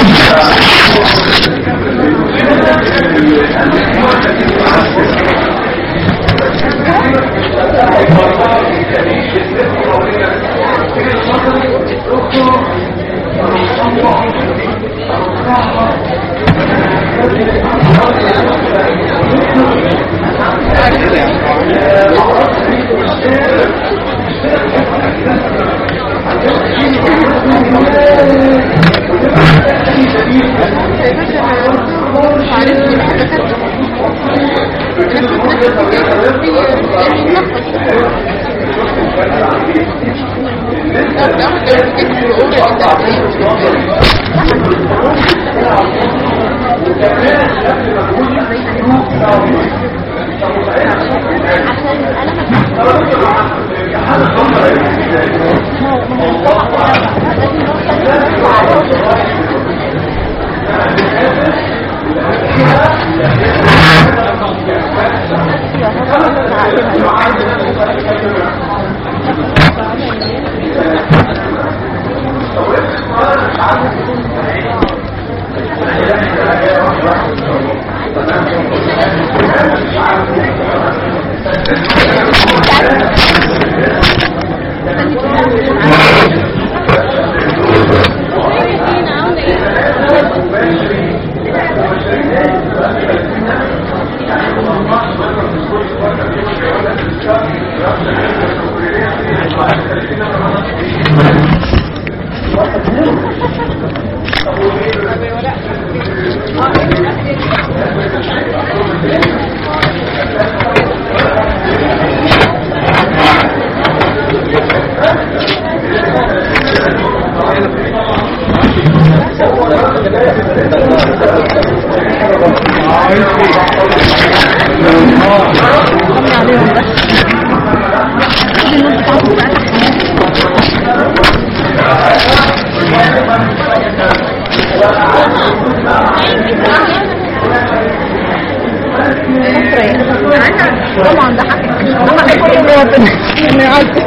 طبعا ده حقك ده حق كل مواطن انه يعدي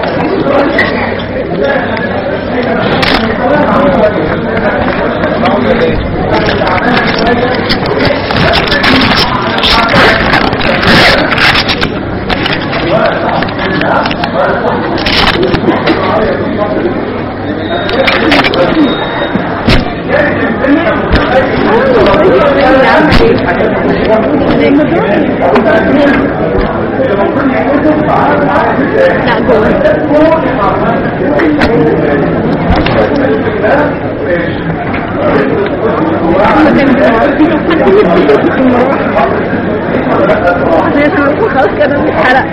لا جوه خلاص كده اتحرق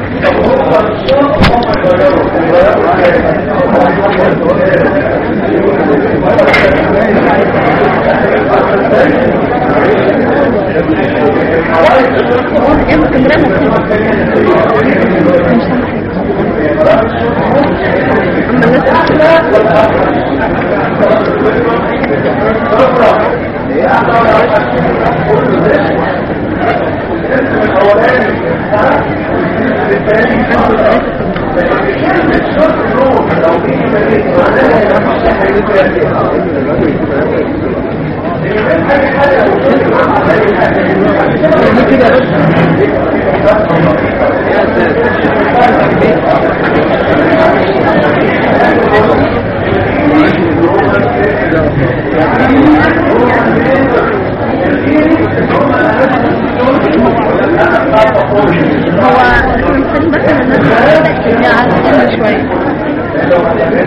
هو احنا محتاجين بس ان الناس تبدا على شويه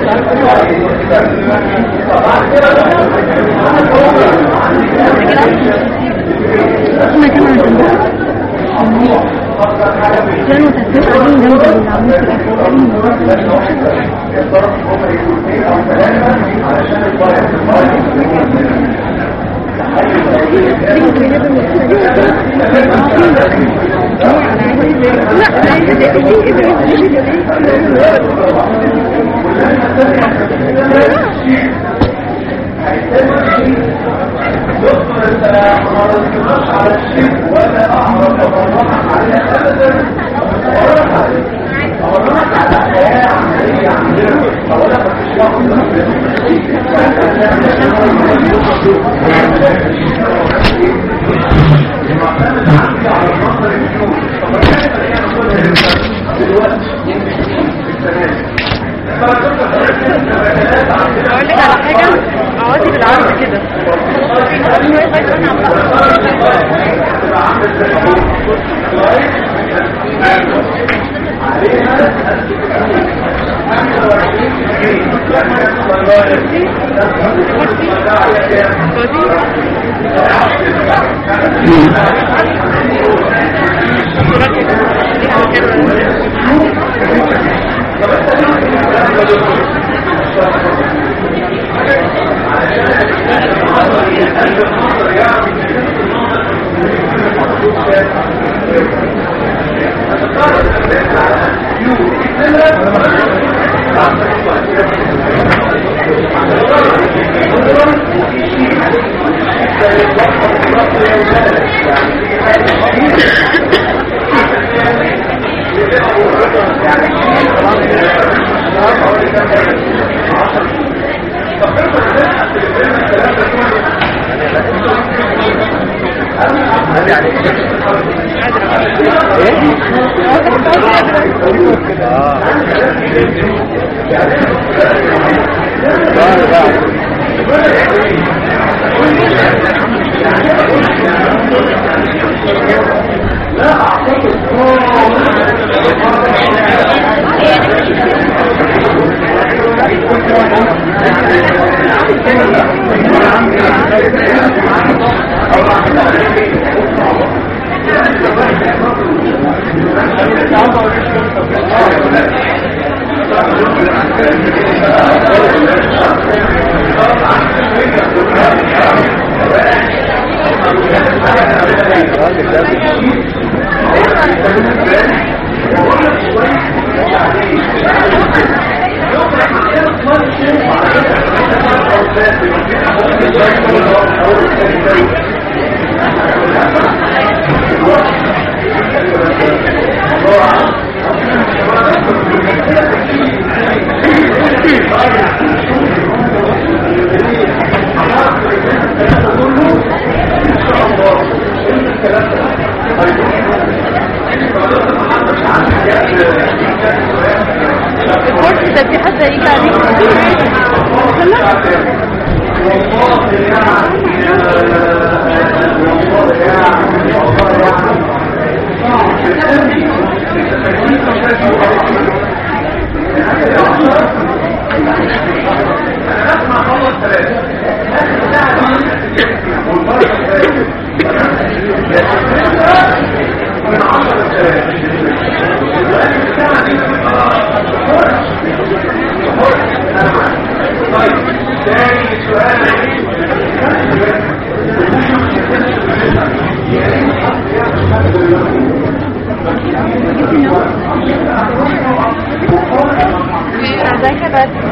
احنا كمان عندنا كانوا تسبيح قاعدين جنب العمود Thank you. الكورس ده في حد هيجي ذاك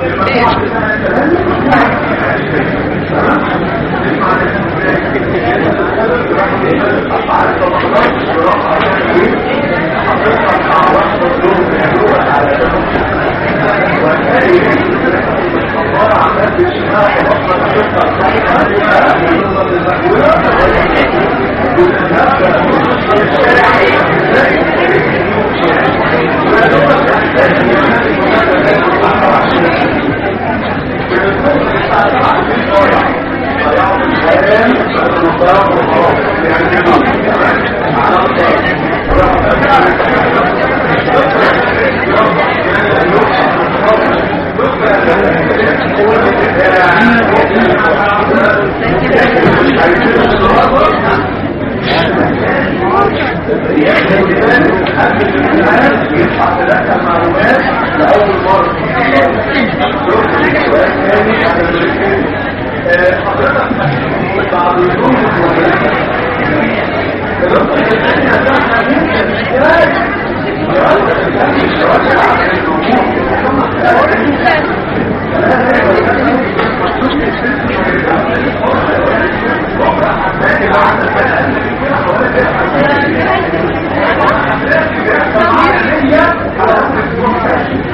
بس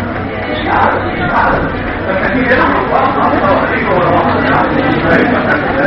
Thank you.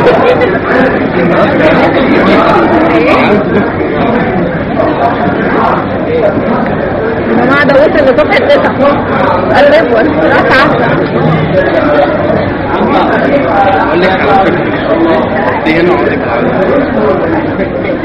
الجماعة ده وصل لصبح التسعة قلب راس عشرة اقول لك على فكره دي هنا اقول لك على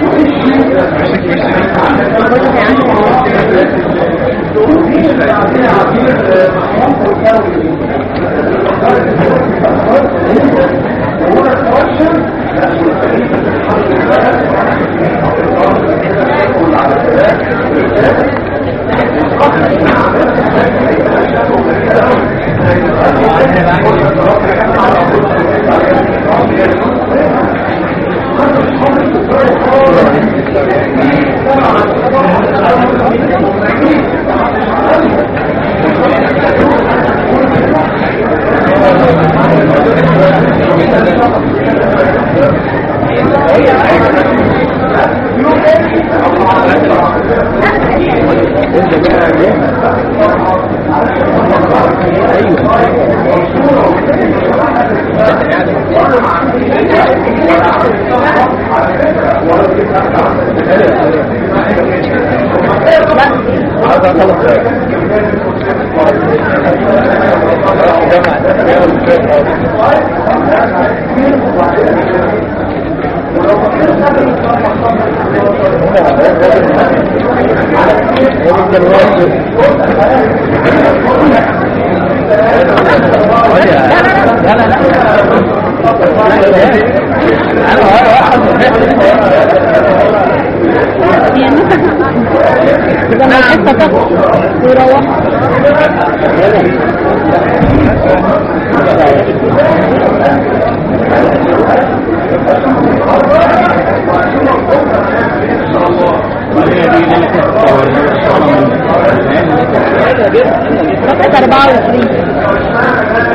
إذا ما الحصة تخلص ويروح صفحة 24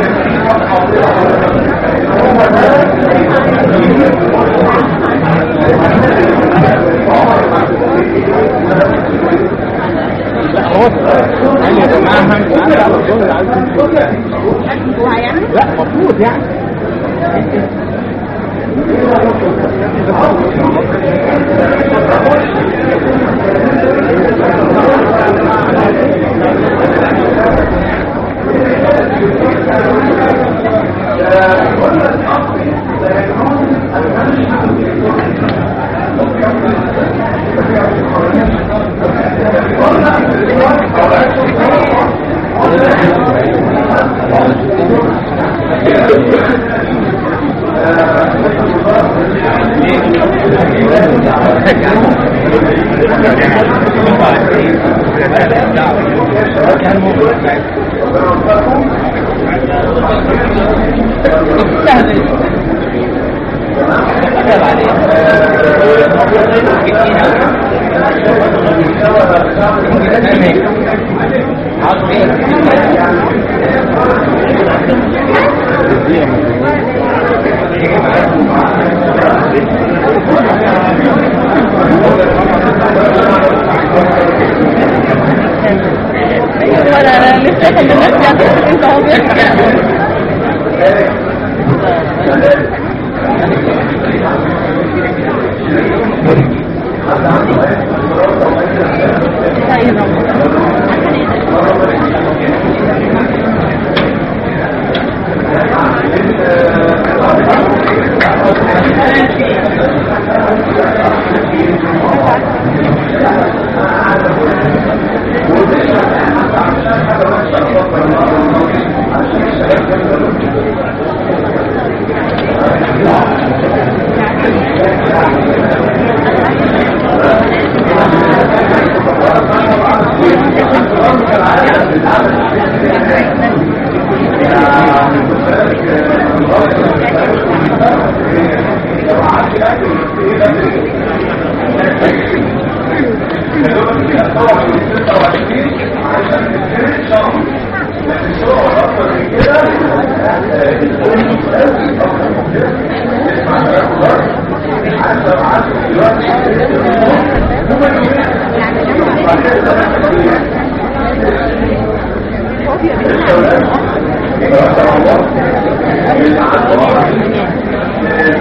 يعني يا جماعه انا على الظهر عايز هو هيعمل لا المفروض يعني ولا لسه كان الناس جنبك انت هو بيحكي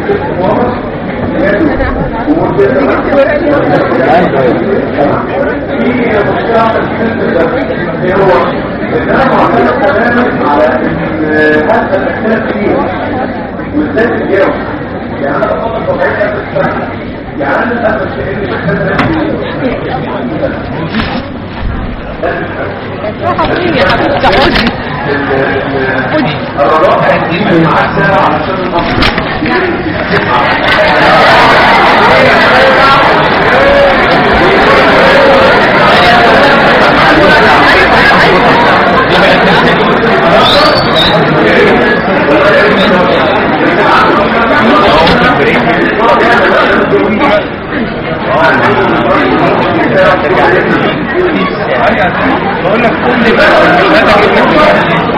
حبيبي حبيبتي عودي عودي بقول لك كل بقى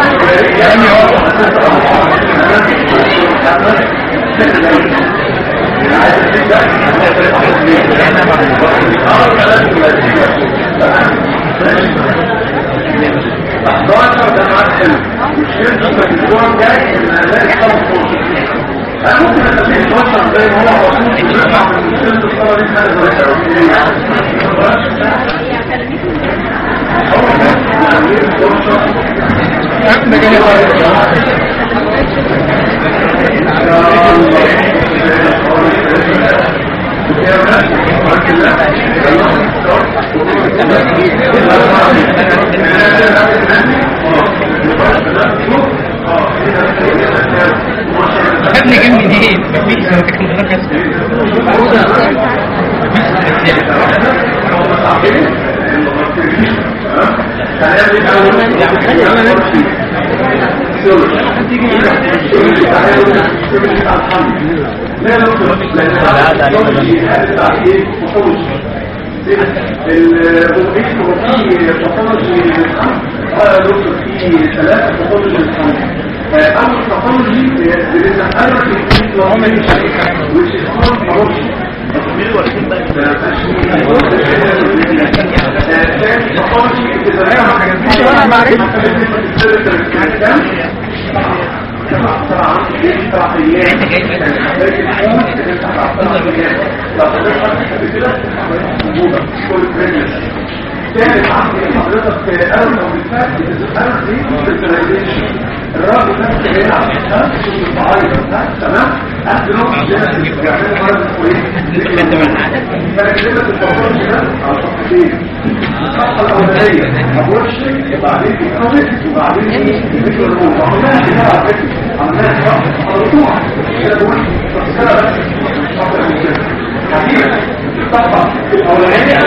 خدني جيم جديد مفيش تكنولوجيا أول تطوري which is called corruption. ثالث عندي حضرتك اول او بالفعل الارض دي سبيشاليزيشن الراجل ده اللي على الشمال شوف الصعايده تمام اخد نقطه جنة بيعملوا مرض كويس فكلمة التفاصيل ده على صفحتين الصفحة الأولانية أول شيء وبعدين الكومنت وبعدين مثل الروح وعملناها كده على فكرة عملناها صفحة على طول كده بقول تفسيرها بس صفحة المسلمة حقيقة الصفحة الأولانية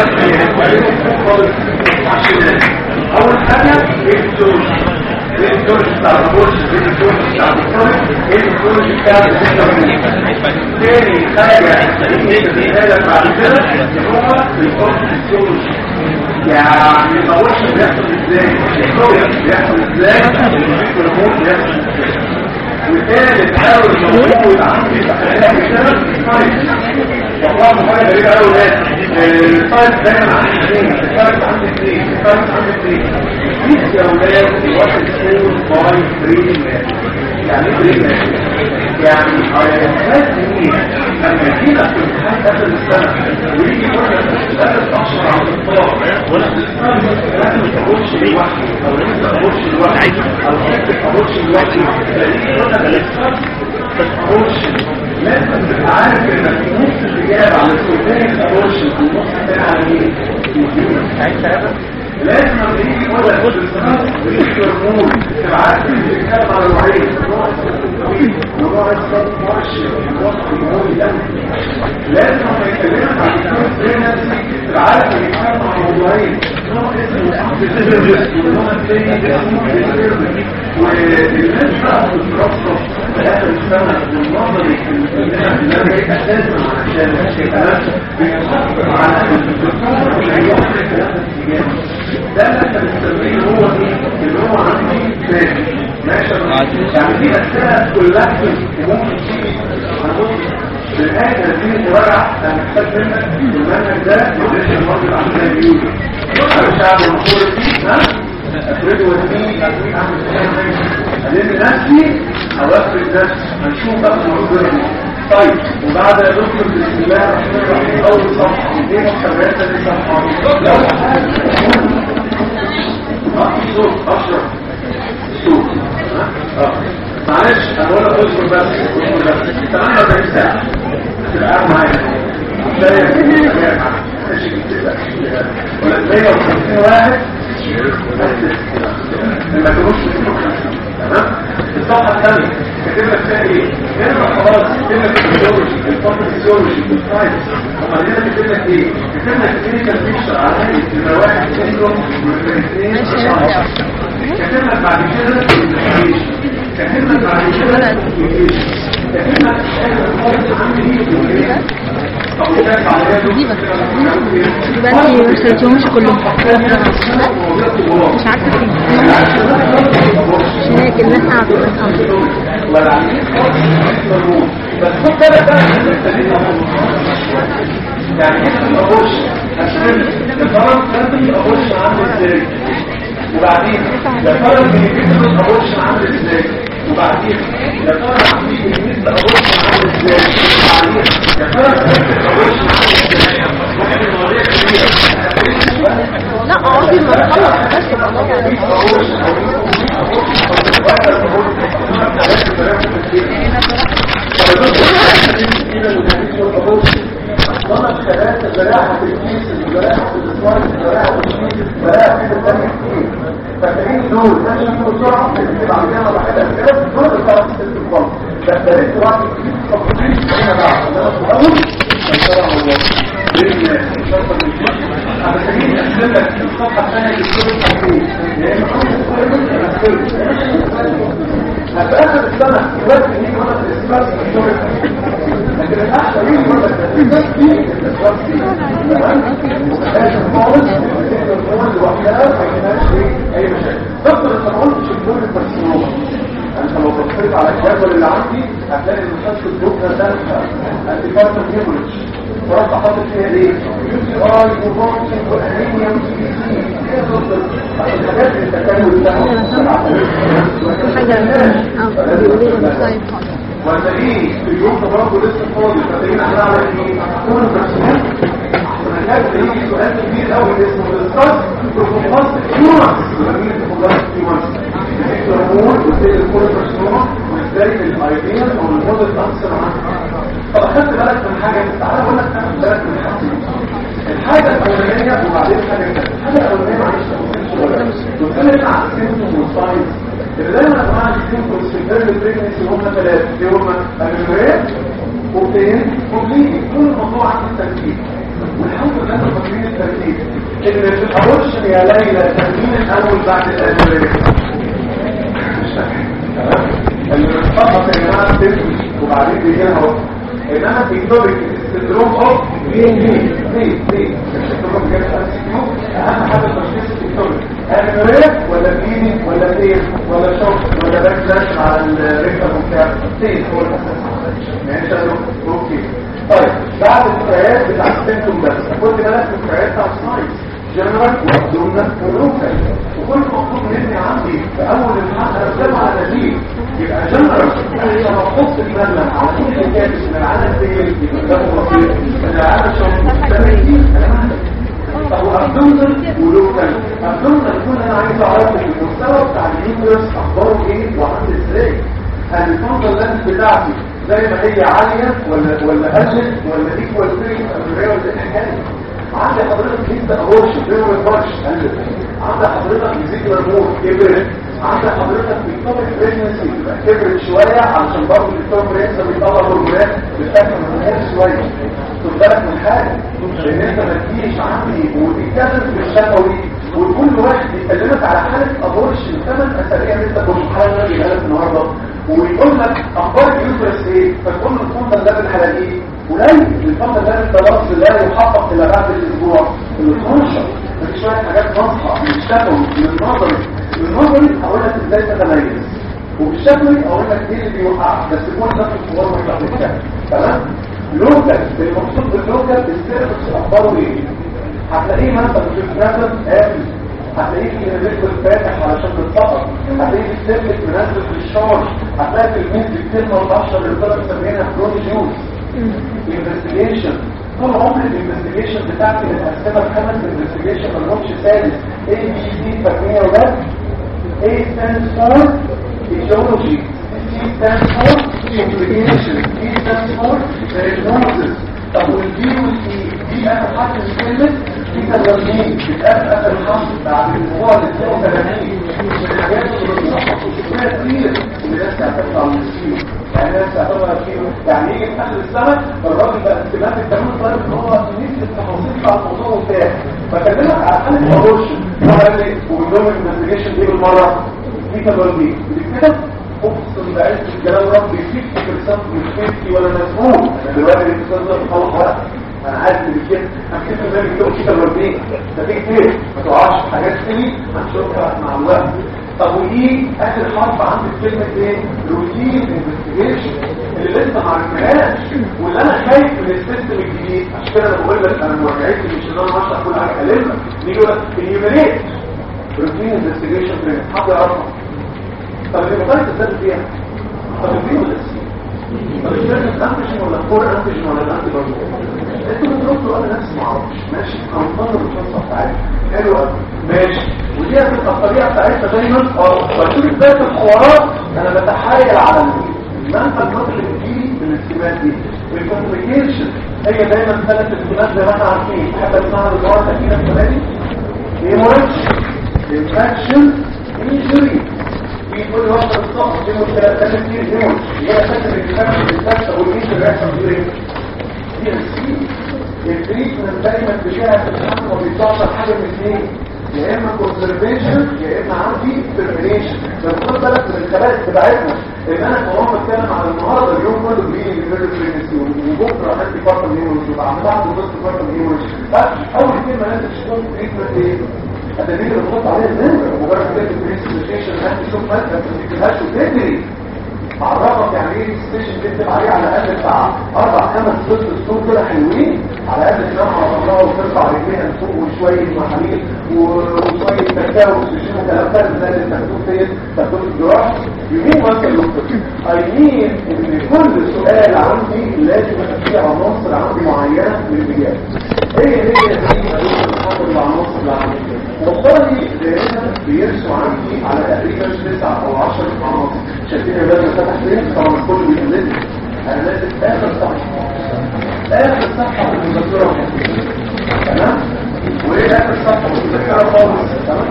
أول حاجة الدوش الدوش بتاع البورش الدوش بتاع الكومنت الدوش بتاع تاني حاجة الرسالة بعد كده هو الكونستيتيوشن يعني ما هوش بيحصل ازاي الكوية بيحصل ازاي الهرمون بيحصل ازاي وثالث حاول موجود عندي تحليل كده والله حاجة غريبة قوي ده الفايت دايما عندي اثنين الفايت عندي اثنين الفايت عندي اثنين في جولات واحد فور باي برين يعني ايه برين يعني هيحتاج مين لما يجينا في امتحان اخر السنه ويجي يقول لك لا تأشر على الطلاب ولا لازم ما تقولش لوحده او لازم ما تقولش لوحده او لازم ما تقولش لوحده لان يقول لك الاختار ما تقولش لازم تبقى عارف انك نص الاجابه على السؤال ما تقولش والنص الثاني على ايه؟ لازم لما يجي يقول لك ويجي هرمون تبقى عارف ان بيتكلم على الوعي وضع الصوت مؤشر وضع الهرمون ده لازم لما يكلمك عن الكلام تبقى عارف ان بيتكلم عن موضوعين نوع اسمه ونوع الثاني اسمه والناس بقى بتترصف في اخر السنه والنظري اللي اساسا عشان الكلام بيتخطط على الدكتور اللي هيوصل الكلام ده اللي احنا بنسميه هو ايه اللي هو عندي فاهم ماشي يعني دي اسئله كلها ممكن تيجي هنقول في الاخر دي مراجعه هنحتاج منك المنهج ده معلش المرض عندنا بيقول الشعب المقول ها افرده وزني اعمل نفسي او افرد نفسي هنشوف بقى الموضوع ده طيب وبعد يا دكتور بسم الله الرحمن الرحيم اول صفحه ايه الثلاثه دي صفحه لا اه صوت اشرف صوت اه معلش انا بقول لك اصبر بس اصبر بس 48 ساعه هتبقى قاعد معايا ولا 150 واحد لما تبص تمام الصفحه الثانيه كاتب لك فيها ايه هنا خلاص كاتب لك الفيزيولوجي الفيزيولوجي الساينس امال هنا كاتب لك ايه كاتب لك كلينيكال بيكتشر على هيئه نمره واحد سيندروم ونمره اثنين كاتب لك بعد كده الانفستيجيشن كاتب لك بعد كده الانفستيجيشن كاتب لك اخر عندي ايه طب وده بعد كده دلوقتي ما اشتريتهمش كلهم مش عارفه فين عشان هيك الناس قاعده بس خد بالك بقى من التانيين يعني انت الابوش عشان الفرق لازم الابوش عامل ازاي وبعدين يا ترى البنفيت الابوش عامل ازاي وبعدين يا ترى عندي بنفيت الابوش عامل ازاي وبعدين يا ترى البنفيت الابوش عامل ازاي ممكن المواضيع كبيره لا قصدي ما نخلص بس يبقى الله عليك طلب ثلاثة زراعة في الكيس زراعة في الاسوار زراعة في الكيس زراعة في الثانية كتير فالتانيين دول ماشي يكونوا بسرعة اللي عندنا واحدة كده دول بتاعت ست الفضل ده ثلاثة واحد كتير فقطين هنا بقى عندنا تقول شكرا الله بإذن الله شكرا الله أنا سجين أسلم لك الصفحة الثانية في الكتب التحكيم لأن في آخر السنة يوجد لي مرة الإسلاس في الشغل لكن الأحسن ليه مرة الإسلاس في الإسلاس في تمام؟ وكذلك خالص الأمور لوحدها ما يجيناش إيه أي مشاكل دكتور أنت ما قلتش الدور البرسنوما أنت لو بصيت على الجدول اللي عندي هتلاقي إن خط الدكتور ده أنتيفارتم هيموريدج ورحت حاطط فيها ايه؟ يو سي اي وبونسي وانيميا وسي بي سي ايه يا دكتور؟ الحاجات اللي التكامل حاجه اه بيقولوا لي مصايب خالص وهتلاقيه في اليوم ده برضه لسه فاضي فتلاقينا هنعمل ايه؟ كل الرسومات هنحتاج يجي سؤال كبير قوي اسمه الاسقاط بروفوكاست تيومرز ولكن بروفوكاست تيومرز الهرمون وازاي الكل برسومه وازاي الايديا او الموديل تاثر عنها طب اخدت بالك من حاجه تعالى اقول لك تاخد بالك من حاجه الحاجه الاولانيه وبعدين حاجه ثانيه الحاجه الاولانيه معلش قلت لك على السيمتوم والساينس اللي دايما يا جماعه السيمتومز في البيرد بريجنسي هم ثلاثه اللي هم الاميوريات وبتين وبليدنج كل الموضوع عن الترتيب والحمد لله احنا فاكرين الترتيب ان في الابورشن يا ليلى الترتيب الاول بعد الاميوريات مش فاكر تمام اللي بتفقط يا جماعه السيمتومز وبعدين بيجي لها وقت انما في توبك السندروم اوف بي بي بي بي السندروم جاي اهم حاجه تشخيص التوبك اميوريات ولا بيني ولا فين ولا شوك ولا باك سلاش على الريكتر بتاع فين هو الاساس ماشي يا دكتور اوكي طيب بعد الفرايات بتاع السيمتوم بس خد بالك من الفرايات بتاع الساينس جنرال وابدومنال ولوكال وكل مطلوب مني عندي في اول الحلقه انا بتكلم على نتيجه يبقى جنرال انا لما احط المبنى على كل الكاتب من العالم سيل يبقى ده بسيط من العالم شغل ده نتيجه انا فهو ابدومنال ولوكال ابدومنال كل انا عايز اعرف المستوى بتاع اليوترس اخباره ايه وعامل ازاي هل الفانكشن لانس بتاعتي زي ما هي عاليه ولا ولا قلت ولا ايكوال فيري ولا ايه الحكايه عند حضرتك انت اهوش غير ما ينفعش عند حضرتك فيزيكال مود كبرت عند حضرتك بيكتوبك بريجنسي تبقى كبرت شويه علشان برضه الدكتور برينسا بيطلع هرمونات بتاكل هرمونات شويه خد بالك من حاجه لان انت ما تجيش عندي وتتكلم بالشفوي وكل واحد يكلمك على حاله ابورشن ثمان اسابيع انت ابورشن حاله اللي قالت النهارده ويقول لك اخبار اليوترس ايه فتقول له الفندق ده بالحاله ايه قليل الفندق ده بالتواصل لا يحقق الا بعد الاسبوع ال 12 في شويه حاجات واضحه من الشفوي من النظري من النظري هقول لك ازاي تتميز وبالشفوي اقول لك ايه اللي بيوقعك بس يكون نفس الصور مش هتتكلم تمام لوكال المقصود باللوكال السيرفس اخباره ايه هتلاقيه مثلا في الكتاب قافل هتلاقيه في الريسك فاتح علشان تتفقر هتلاقيه في السيرفس منزل في الشارج هتلاقي في الميز الكلمه البشر اللي طلع مسمينها كروني جوز انفستيجيشن طول عمر الانفستيجيشن بتاعتي متقسمه لخمس انفستيجيشن ما لهمش ثالث اي بي سي فاكرين يا ولاد A stands for etiology C stands for complication E stands for diagnosis طب والبي والسي دي اخر حرف من كلمه دي تمرين بتقابل اخر حرف بعد الاسبوع ال 32 الحاجات اللي بتنقص كتير كتير الناس هتطلع من السيو يعني الناس هتطلع السيو يعني يجي في اخر السنه الراجل بقى استلام الكلام طالب ان هو نسي التفاصيل بتاع الموضوع وبتاع بكلمك على حاله الابورشن قال لي وبدون الانفستيجيشن دي بالمره دي تمرين كده اقسم بعز الكلام ربي فيك في الصف مش فيكي ولا مسؤول انا دلوقتي الاتصال ده بخلص ورق انا عارف ان كده هكتب بالي كده كده مرتين ده في كتير ما تقعش في حاجات تاني هنشوفها مع الوقت طب ودي اخر حرف عند كلمه ايه روتين انفستيجيشن اللي لسه ما عرفناهاش واللي انا خايف من السيستم الجديد عشان كده انا بقول لك انا مراجعتي مش ان انا اشرح كل حاجه كلمه نيجي يقول لك اليومينيت روتين انفستيجيشن فين حد يعرفها طب المقارنة تزداد فيها طب البي ولا السي طب الشركة انتجن ولا الكور انتجن ولا الانتي برضو انتوا بتردوا انا نفسي ما اعرفش ماشي هنطلب القصه بتاعتي حلو قوي ماشي ودي هتبقى الطريقه بتاعتها دايما اه بشوف بدايه الحوارات انا بتحايل على المنفى المصري اللي بتجيلي بالاستماع دي الكومبليكيشن هي دايما ثلاث استماعات زي ما احنا عارفين حتى اسمها الجوار تكينا الثلاثي هيموريدج انفكشن انجري في كل وقت الصف دي مشكلة كتير هيموريدج هي اساس الانفكشن بالذات والميت اللي بيحصل دي هي السي التريتمنت دايما بجهه الحمل وبيتوصل حاجه من اثنين يا اما كونسرفيشن يا اما عندي ترمينيشن لو خد بالك من الخلايا بتاعتنا ان انا كمان بتكلم على النهارده اليوم كله بيجي بالفيرد بريجنسي وبكره هدي فتره هيموريدج وبعد بعد نص فتره هيموريدج اول كلمه لازم تشوف تريتمنت ايه التدريب اللي بتحط عليه الزمن مجرد كده بريسبيشن هات تشوف ماده ما تكتبهاش وتدري عرفك يعني ايه ستيشن تكتب عليه على الاقل بتاع اربع خمس ست سطور كده حلوين على الاقل تنام على الله وترفع رجليها لفوق وشويه محاليل وشويه تكاو واكسجين وكلام ده زي اللي مكتوب فين تكتب الجراح يمين وانت دكتور اي مين ان كل سؤال عندي لازم يبقى فيه عناصر عندي معينه للاجابه هي هي هي العناصر اللي عندي والله دائما بيرسوا عندي على تقريبا 9 او 10 عناصر شايفين يا ولاد فتح فين طبعا الكل بيقلد انا لازم اخر صفحه اخر صفحه في المذكره تمام وايه اخر صفحه في المذكره خالص تمام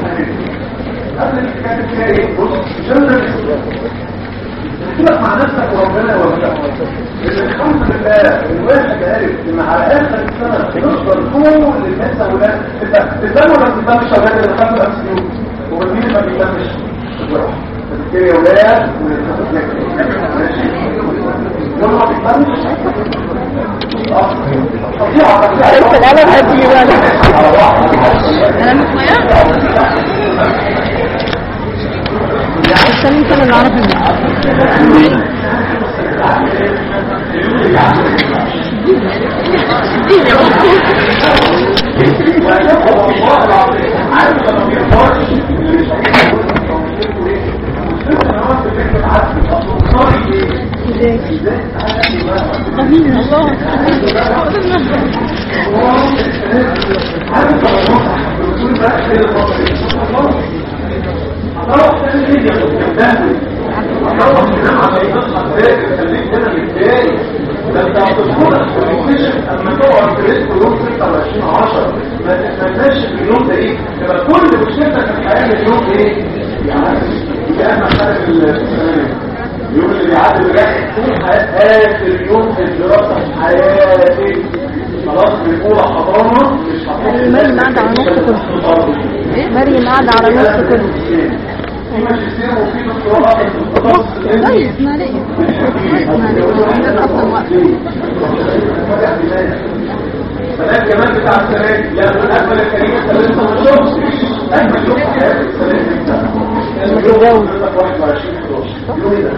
قبل الكتاب فيها ايه بص جنرال تبقى مع نفسك وربنا يوفقك لان الحمد لله الواحد عارف ان على اخر السنه نقدر كل الناس اولاد تتم ولا ما تتمش اولاد اللي خدوا ام سي يو ومين اللي ما بيتمش فبالتالي يا اولاد ماشي ولا ما بيتمش عرفت القلم هتجي بالك قلم ميه استنى انت اللي اعرف امين الله كل مشكلتك في الحياه اليوم ايه؟ يعني يا اما اليوم اللي بيعدي بجد طول حياه اخر يوم في الدراسه في حياتي خلاص بنقول حضانه مش هتحط مريم قاعدة على نص كله مريم قاعدة على نص كله في ماجستير وفي دكتوراه في التخصص طيب اسمع لي اسمع لي عندك اصلا وقت فده كمان بتاع السنه دي يعني اجمل الكريمه انت لسه ما شفتش اجمل يوم في حياتك السنه دي اجمل يوم في حياتك 21 11 يوم ايه ده؟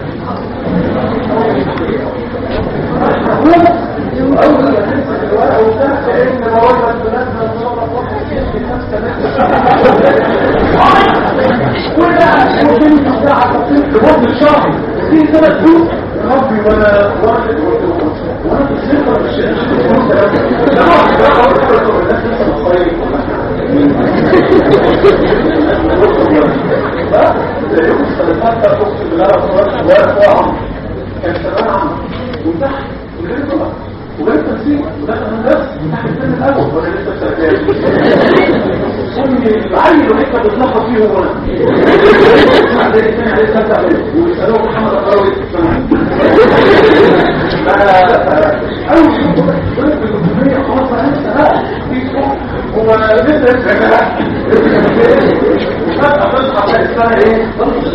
اول ما تمسك الورقه وبتاع تلاقي ان مواد البنات كل ده عشان يكون ساعه لمده شهر في ثلاث شهور ربي وانا واحد وانا في السن ده عمر كان شغال عمر وتحت وغير طبعا وغير تنسيق ودخل هندسه وتحت السن الاول ولا لسه شغال كل العيل اللي انت بتلخبط فيه هو انا بعد كده عليه سبع ويسالوه محمد القروي لا لا لا اول يوم بقى بالجمهوريه خلاص انا لسه بقى في صوت هو لسه لسه بقى وفجاه تصحى تلاقي السنه ايه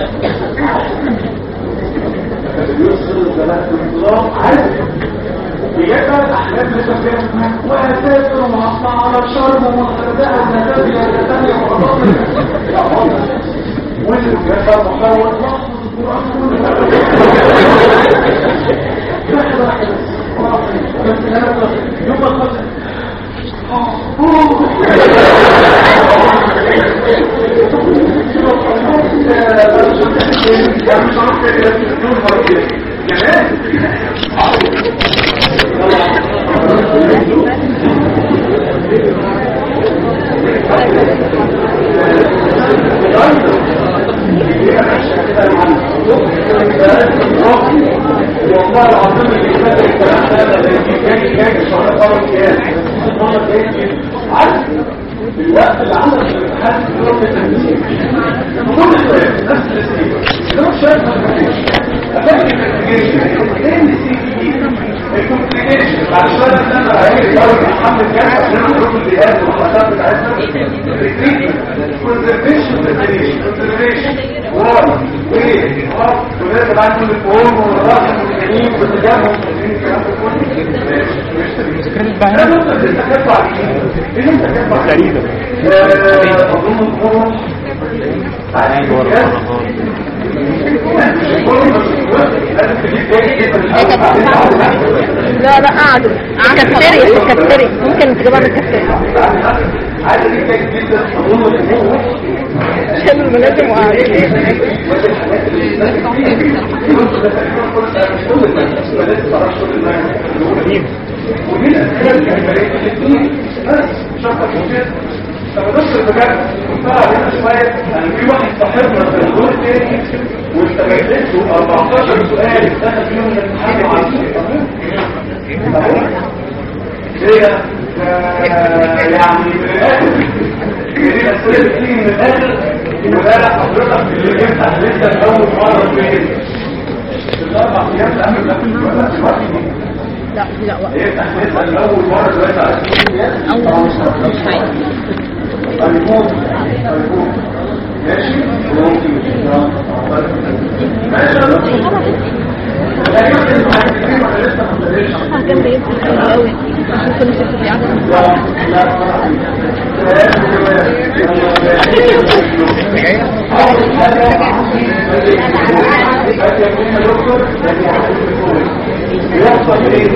يوصل الزمان بالنظام عادي بيبقى الاحلام لسه فيها واساسا ومقطع على شرم ومخدعه ونتابع ونتابع وغضب يا الله واللي بيبقى محاول القران كله يوم الخمسة والله العظيم اللي فات الكلام ده اللي جاي جاي شهر قرن كام عارف الوقت اللي عمل في الامتحان في يوم التنسيق كل شويه نفس السنين لو شايف افكر الكومبليكيشن بعد شويه لما هيجي يقول محمد كان عشان نروح الجهاز والحركات بتاعتنا كونسرفيشن كونسرفيشن واي وايه اه ولازم بعد كل الفهوم والراحه والمسلمين والتجاهل الكلام ده كله لا نقطة تستخدموا عليه ايه انت تستخدموا تقريبا اظن الظهر لا لا قعدوا كافتيريا في الكافتيريا ممكن تجيبها من الكافتيريا شالوا الملازم وهنا بس شرطة كتير طب بص بجد طلع علينا شوية يعني في واحد صاحبنا في الدور الثاني واستغلت له 14 سؤال دخل فيهم الامتحان وعايزين هي يعني من الاخر دي اسئله بتيجي من الاخر وده حضرتك اللي بيفتح لسه اول مره فين الاربع ايام اللي قبل الامتحان لا لا وقت يفتح لسه اول مره دلوقتي على اول مش عايز الفون الفون ماشي ممكن ماشي كان بيبقى قوي عشان كل ست في عدد يحصل ايه؟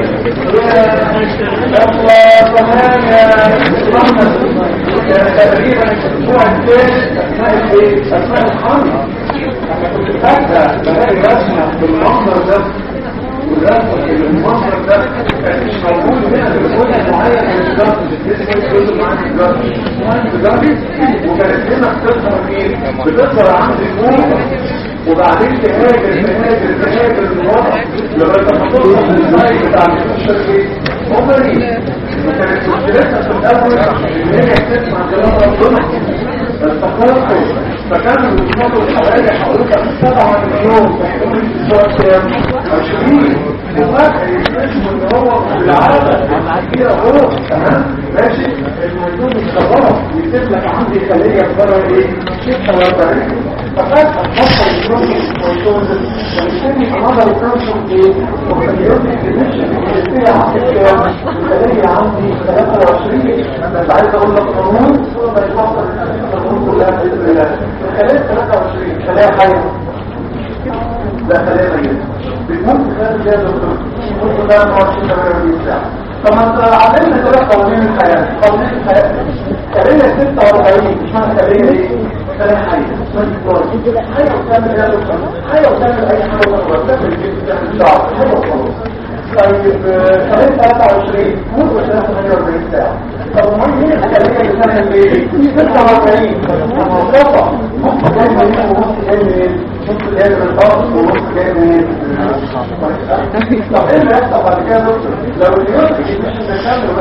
يلا تمام يا محمد تقريبا الاسبوع الثالث اثناء الايه؟ اثناء الحمل انا كنت فاكره بلاقي رسمه بالمنظر ده والرسمه بالمنظر ده كان مش موجود هنا في الجزء معين من الجرس اسمه جزء معين من الجرس وكانت هنا بتظهر ايه؟ بتظهر عندي فوق وبعدين تهاجر تهاجر تهاجر لورا لغايه ما توصل للسايد بتاع الشركه عمري وكانت مشكلتها في الاول ان هي بتسمع كلام ربنا بس تخلصوا فكانوا بيوصلوا لحوالي حوالي 7 مليون في حدود الاسبوع كام 20 وفجاه يكتشفوا ان هو بالعاده كده اهو تمام ماشي الموجود الخلاص يكتب لك عندي خليه بره ايه 46 فقد أصبح الكرومي والتوزن وبالتالي هذا الكرومي ايه وخليوتي الدمشق الثلاثية عندي كام الثلاثية عندي 23 بس عايز اقول لك قانون ثم يفصل القانون كلها بإذن الله الخلايا 23 خلايا حية لا خلايا ميتة بتموت خلال زي الدكتور ممكن ده 24 48 ساعة طب ما انت علمنا كده قوانين الحياة قوانين الحياة خلية 46 مش معنى خلية ايه؟ خلية حية حاجة وتعمل ايه يا دكتور؟ حاجة وتعمل اي حاجة اخرى تعمل الجسم تعمل شعر حاجة وخلاص طيب خلية 23 موت وشنا 48 ساعة طب امال مين الخلية اللي تعمل ايه؟ 46 مصطفى ممكن تعمل ايه وممكن تعمل ايه؟ نص جاي من البطن ونص جاي من طب ايه اللي هيحصل بعد كده يا دكتور؟ لو اليوم ديفيشن ده كامل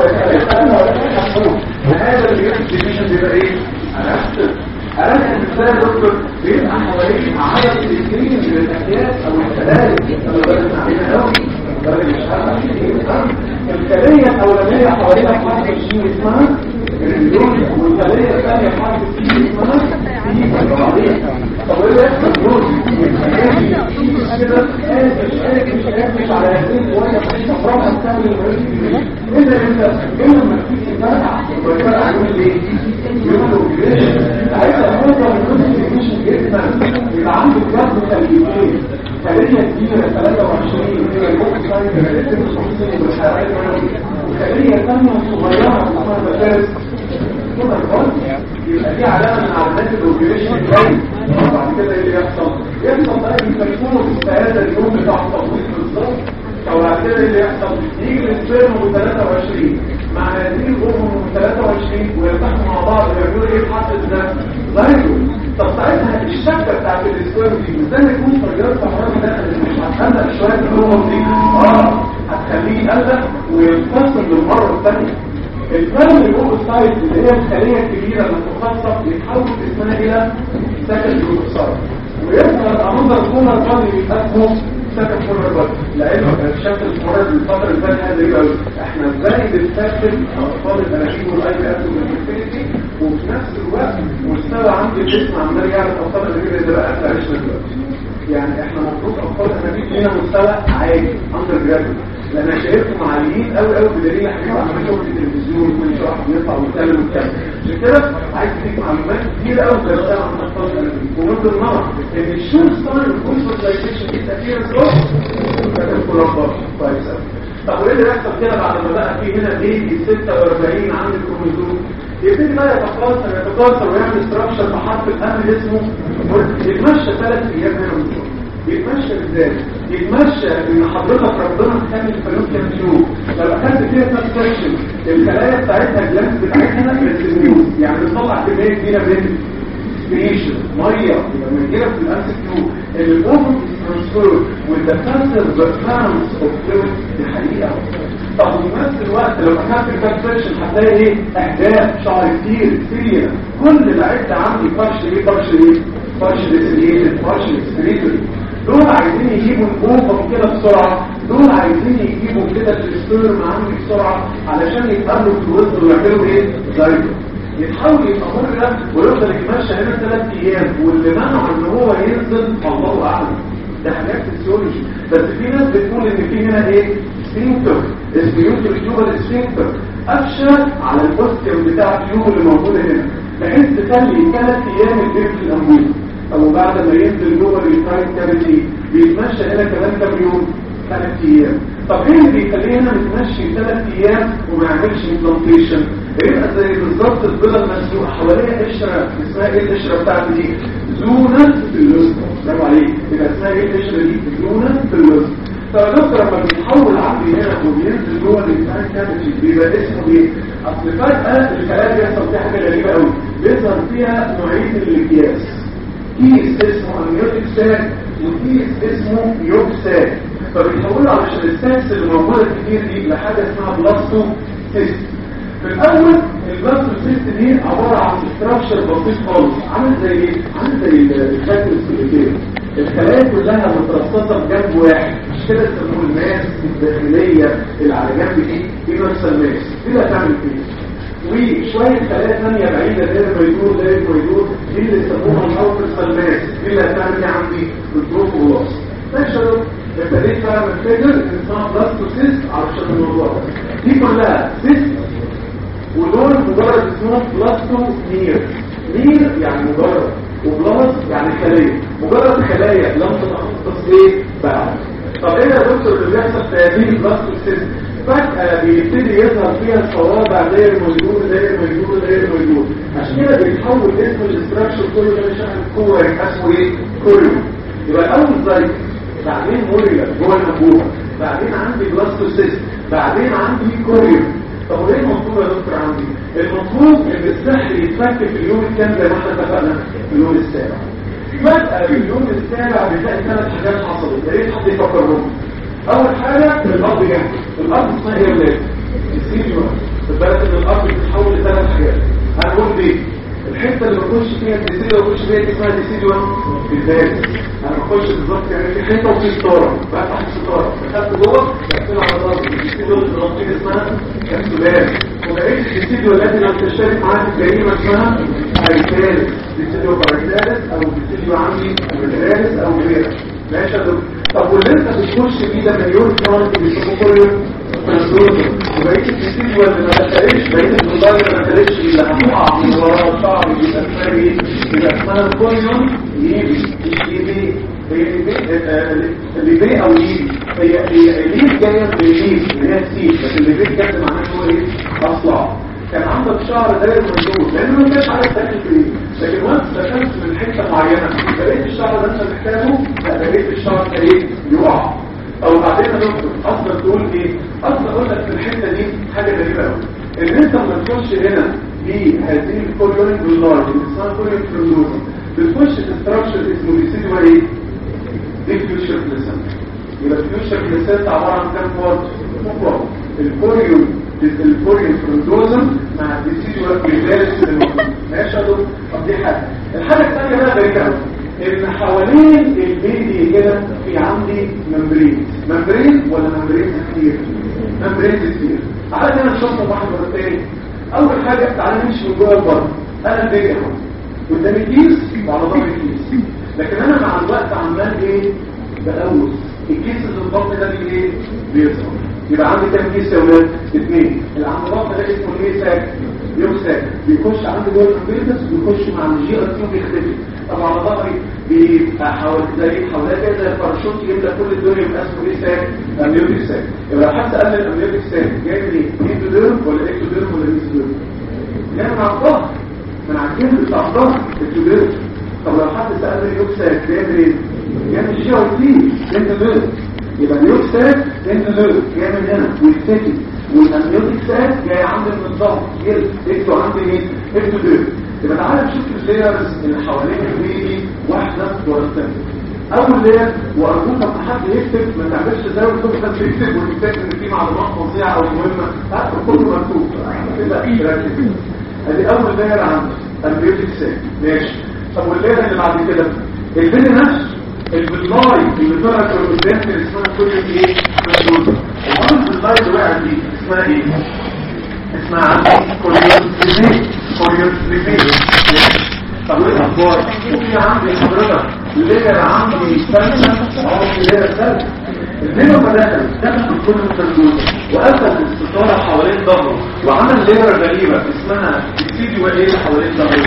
وبقى هذا اليوم ديفيشن بيبقى ايه؟ أنا الإنسان يا دكتور بيبقى حواليه عدد كثير من الأحياء أو الكلام أو الكلام أو الخلية الأولانية حواليها حرف الشين اسمها الريون والخلية الثانية حرف الشين اسمها طب ايه يحصل دول كده مش قادر مش قادر مش على هذه شوية مش أفراد الثاني المريض إلا إنت إلا لما تيجي تفرع ويفرع يقول ليه يقولوا عايز أقول لك مش جدا يبقى عنده بجد خليتين خلية كبيرة 23 هي الوقت سايد وخلية ثانية صغيرة اسمها مدارس كده الفرق يبقى دي علامة من علامات الاوبريشن الجاي وبعد كده ايه اللي يحصل؟ يحصل بقى يفكروا في هذا اليوم بتاع التطوير بالظبط او بعد كده اللي يحصل يجي السبرم من 23 مع هذه الامم من 23 ويرتاحوا مع بعض ويقولوا ايه الحاصل ده؟ زيرو طب ساعتها الشبكه بتاعت السبرم دي ازاي يكون طيار كهربي ده اللي مش هتقلق شويه الامم دي اه هتخليه يقلق وينفصل للمره الثانيه الفرم الاوفسايد اللي هي الخليه الكبيره المتخصصه يتحول اسمها الى سكن الاوفسايد ويظهر منظر كولر بادي يبقى اسمه سكن كولر بادي لان الشكل المرض الفتره اللي فاتت هذا يبقى احنا ازاي بنستخدم اطفال الاناشيد والاي بي اس والفيرتيليتي وفي نفس الوقت مستوى عند الجسم عمال يعرف اطفال الاناشيد ده بقى اكل عيشنا دلوقتي يعني احنا المفروض اطفال الاناشيد لينا مستوى عالي اندر جرادويت لان انا شايفهم عاليين قوي قوي بدليل حاجات عمال شغل في التلفزيون كل شويه واحد بيطلع ويتكلم ويتكلم عشان كده عايز تديك معلومات كتيره قوي بتشتغل عن الاطفال الاناشيد ومن ضمنها ان الشور ستايل والكونسبتلايزيشن دي تاثير سلوك كان كل اخبار كويس قوي طب وايه اللي يحصل كده بعد ما بقى في هنا بيجي 46 عند الكروموزوم يبتدي بقى يتكاثر يتكاثر ويعمل ستراكشر بحرف الامن اسمه يتمشى ثلاث ايام هنا من يتمشى ازاي يتمشى ان حضرتك ربنا مخلي الفلوكيا تيوب لو اخدت فيها ترانسكريبشن الخلايا بتاعتها الجلاند بتاعتها ريسيميوز يعني بتطلع كميه كبيره من سبريشن ميه يبقى من كده في الامس كيو الاوفر ترانسفير والدكاتره بفهمز اوف فلويد دي حقيقه طب وفي نفس الوقت لو اخدت الترانسكريبشن هتلاقي ايه اهداف شعر كتير سيريا كل العده عندي فرش ايه فرش ايه فرش ريسيليتد فرش اكسبريتد دول عايزين يجيبوا الجوفة كده بسرعة دول عايزين يجيبوا كده السبيرم عندي بسرعة علشان يتقابلوا في الوسط ويعملوا ايه زيه يتحاول يبقى مرة ويفضل يتمشى هنا ثلاث ايام واللي منعه ان هو ينزل الله اعلم ده حاجات فيسيولوجي بس في ناس بتقول ان في هنا ايه سفينكتر السفينكتر الجوبر السفينكتر افشل على الاوستيوم بتاع التيوب اللي موجوده هنا بحيث تخلي ثلاث ايام البيت في الانبوب او بعد ما ينزل جوه الريتايت كافيتي بيتمشى هنا كمان كام يوم ثلاث ايام طب ايه اللي بيخلينا نتمشي ثلاث ايام وما يعملش امبلانتيشن يبقى زي بالظبط البيضه المسلوقه حواليها قشره اسمها ايه القشره بتاعتي دي زونه في الوسط برافو عليك يبقى اسمها ايه القشره دي زونه في الوسط فالدكتور لما بيتحول عندي هنا وبينزل جوه الانسان كافيتي بيبقى اسمه ايه اصل فجاه الكلام بيحصل فيها حاجه غريبه قوي بيظهر فيها نوعين من الاكياس كيس اسمه امنيوتيك ساك وكيس اسمه يوك ساك فبيتحولوا علشان الساكس اللي موجوده كتير دي لحاجه اسمها بلاستو سيست في الاول البلاستو سيست دي عباره عن ستراكشر بسيط خالص عامل زي ايه عامل زي الخاتم السيليكيه الخلايا كلها مترصصه بجنب واحد مش كده يسموه الماس الداخليه اللي على جنب دي دي نفس الماس دي اللي هتعمل ايه وشوية خلايا ثانية بعيدة داير ما يدور داير ما يدور دي اللي يسموها الحوض السلماس دي اللي هتعمل عندي الدروب ولاص ماشي يا دكتور ابتديت بقى من فكر ان اسمها بلاستوسيس علشان الموضوع ده دي كلها سيس ودول مجرد اسمهم بلاستو نير نير يعني مجرد وبلاس يعني خلية مجرد خلايا لم تتخصص ايه بقى طب ايه يا دكتور اللي بيحصل في هذه البلاستوسيس فجأة بيبتدي يظهر فيها الصوابع داير موجود داير موجود داير موجود عشان كده بيتحول اسم الاستراكشر كله ده شكل القوة اسمه ايه؟ كله يبقى الاول زي بعدين موريلا جوه الانبوبة بعدين عندي بلاستوسيست بعدين عندي كوريوم طب وايه المطلوب يا دكتور عندي؟ المطلوب ان السحر يتفك في اليوم الكام زي ما احنا اتفقنا في اليوم السابع فجأة في اليوم السابع بتلاقي ثلاث حاجات حصلت يا ريت حد يفكرهم أول حاجة الأرض جنب الأرض اسمها ايه يا ولاد؟ السيجوال خد بالك إن الأرض بتتحول لثلاث حاجات هنقول دي الحته اللي بخش فيها الديسيديو بخش فيها دي اسمها ديسيديو بالذات انا بخش بالظبط يعني في حته وفي ستاره بفتح الستاره دخلت جوه بقفل على ضغط الديسيديو اللي ضغطين اسمها كبسولات وبقيت الديسيديو التي لم تشترك معاها في الجريمه اسمها هيتالس ديسيديو بايتالس او ديسيديو عندي بيتالس او غيرها ماشي يا دكتور طب واللي انت بتخش فيه ده مليون كرونيك بيسموه كل يوم ترانسلوزر وبقيت الديسيديو اللي ما دخلتش بقيت الفضايا اللي ما دخلتش اللي هتقع من ورا الشعر يبقى اسمها ايه؟ يبقى اسمها كوريون يبي مش يبي اللي بي او يبي هي هي الليف جايه من الليف اللي هي السيف بس اللي بي بجد معناه هو ايه؟ اصلع كان عندك شعر داير مندوب لانه ما كانش عارف تاكل فيه لكن وانت دخلت من حته معينه لقيت الشعر ده انت محتاجه لا لقيت الشعر ده ايه؟ يقع او بعدين يا دكتور اصلا تقول ايه اصلا اقول لك في الحته دي حاجه غريبه قوي ان انت لما تخش هنا بهذه الكوريونيك بالنار اللي اسمها كوريونيك فلوزوزا بتخش في ستراكشر اسمه بيسيدوا ايه دي فيوشر بلسنت يبقى الفيوشر بلسنت عباره عن كام بارت بارت الكوريون الكوريون فلوزوزا مع البيسيدوا بالذات ماشي يا دكتور طب دي حاجه الحاجه الثانيه بقى غريبه قوي ان حوالين البيبي كده في عندي ممبرين ممبرين ولا ممبرين كتير ممبرين كتير تعالى كده نشوفهم واحد ورا الثاني اول حاجه تعالى نمشي من جوه البر انا البيبي اهو قدامي كيس وعلى ظهري كيس لكن انا مع الوقت عمال ايه بقوس الكيس اللي الضغط ده بيه ايه بيظهر يبقى عندي كام كيس يا ولاد اثنين اللي عند الضغط ده اسمه ايه ساك يوم ساك بيخش عندي جوه الكمبيوتر ويخش مع الجي ار تي وبيختفي طبعا على ظهري بيبقى حوالي زي حوالي كده زي الباراشوت يجيب لك كل الدنيا يبقى اسمه ايه ساك امنيوتيك ساك يبقى لو حد قال لي الامنيوتيك ساك جاي منين ايكتوديرم ولا اكتوديرم ولا ميزوديرم جاي من على الظهر من على الجلد بتاع الظهر اكتوديرم طب لو حد سألني يوم ساك جاي منين جاي من الجي ار تي اكتوديرم يبقى اليوم ساك اكتوديرم جاي من هنا ويختفي والامنيوتيك ساك جاي عندي من الظهر جلد اكتو عندي مين اكتوديرم يبقى تعالى نشوف اللايرز اللي حوالين البيبي واحده ورا الثانيه اول لاير وارجوك لما حد يكتب ما تعملش زي ما كنت بس يكتب ويكتب ان في معلومات فظيعه او مهمه لا كله مكتوب كده ركز ادي اول لاير عندي البيوتيك سيل ماشي طب واللاير اللي بعد كده البيبي نفسه البلاي اللي طلعت من قدام اللي اسمها كل ايه مشدوده الارض البلاي اللي وقعت دي اسمها ايه اسمها عندي كوريوس كوريوس طب ايه الاخبار وفي عندي حضرتك لير عندي ثالثه او لير ثالثه اللير ما دخل دخل في كل التردود وقفل الستاره حوالين ظهره وعمل لير غريبه اسمها السيدي وايه حوالين ظهره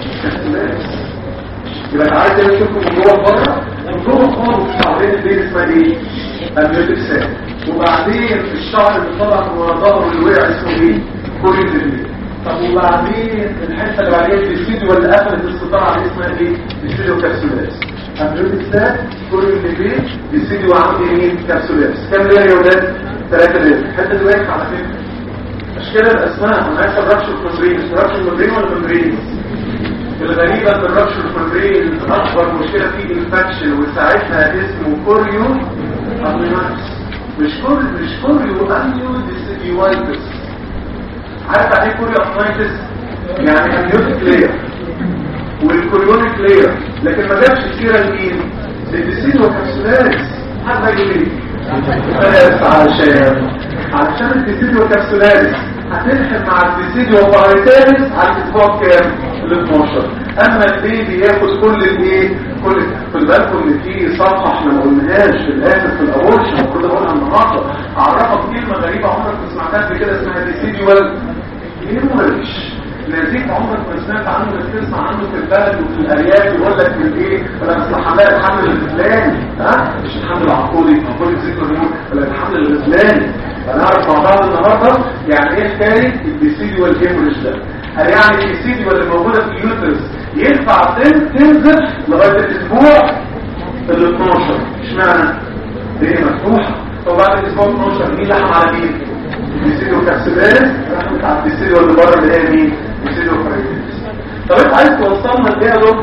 يبقى تعالى كده نشوفكم من جوه بره من جوه خالص حوالين الليل اسمها ايه؟ الميوتك سيل وبعدين الشعر اللي طلع من ورا ظهره اللي وقع اسمه ايه؟ كوريوس الليل طب وبعدين الحته اللي بعدين الاستوديو اللي قفلت الستاره عليه اسمها ايه الاستوديو كابسولاس امبيوتيك سات كل اللي فيه الاستوديو عندي مين كابسولاس كام لير يا ولاد ثلاثه لير الحته دي واقفه على فكره اشكال الاسماء انا عايز رابشر ممبرين رابشر ممبرين ولا ممبرين الغريبة ان الرابشر ممبرين اكبر مشكلة فيه انفكشن وساعتها اسمه كوريو اميونايتس مش كوريو مش كوريو اميو ديسيديوايتس عارف يعني ايه كوريو اميونايتس يعني اميوتيك لاير والكوريونيك لاير لكن ما جابش سيره لمين للديسيدو كابسولاريس حد هيجي ليه بس علشان علشان الديسيدو كابسولاريس هتلحق مع الديسيدو باريتاليس على الاسبوع كام ال 12 اما البيبي ياخد كل الايه كل خد بالكم ان في صفحه احنا ما قلناهاش في الاخر في الاورشن المفروض اقولها النهارده اعرفك كلمه غريبه عمرك ما سمعتها قبل كده اسمها ديسيدوال هيموريج نزيف عمرك ما سمعت عنه بس تسمع عنه في البلد وفي الارياف يقول لك في الايه ولا اصل حمل الحمل الغزلاني ها مش الحمل العقودي عقودي ذكر النور ولا الحمل الغزلاني هنعرف مع بعض النهارده يعني ايه حكايه البيسيديوال هيموريج ده هل يعني البيسيديوال اللي موجوده في اليوترس ينفع تنزل لغايه الاسبوع ال 12 اشمعنى؟ ليه مفتوحه طب بعد الاسبوع 12 مين لحم على مين؟ البيسيديو كابسولاريس رحمت على البيسيديو اللي بره اللي هي مين؟ البيسيديو كاريتيس طب انت عايز توصلنا لايه يا دكتور؟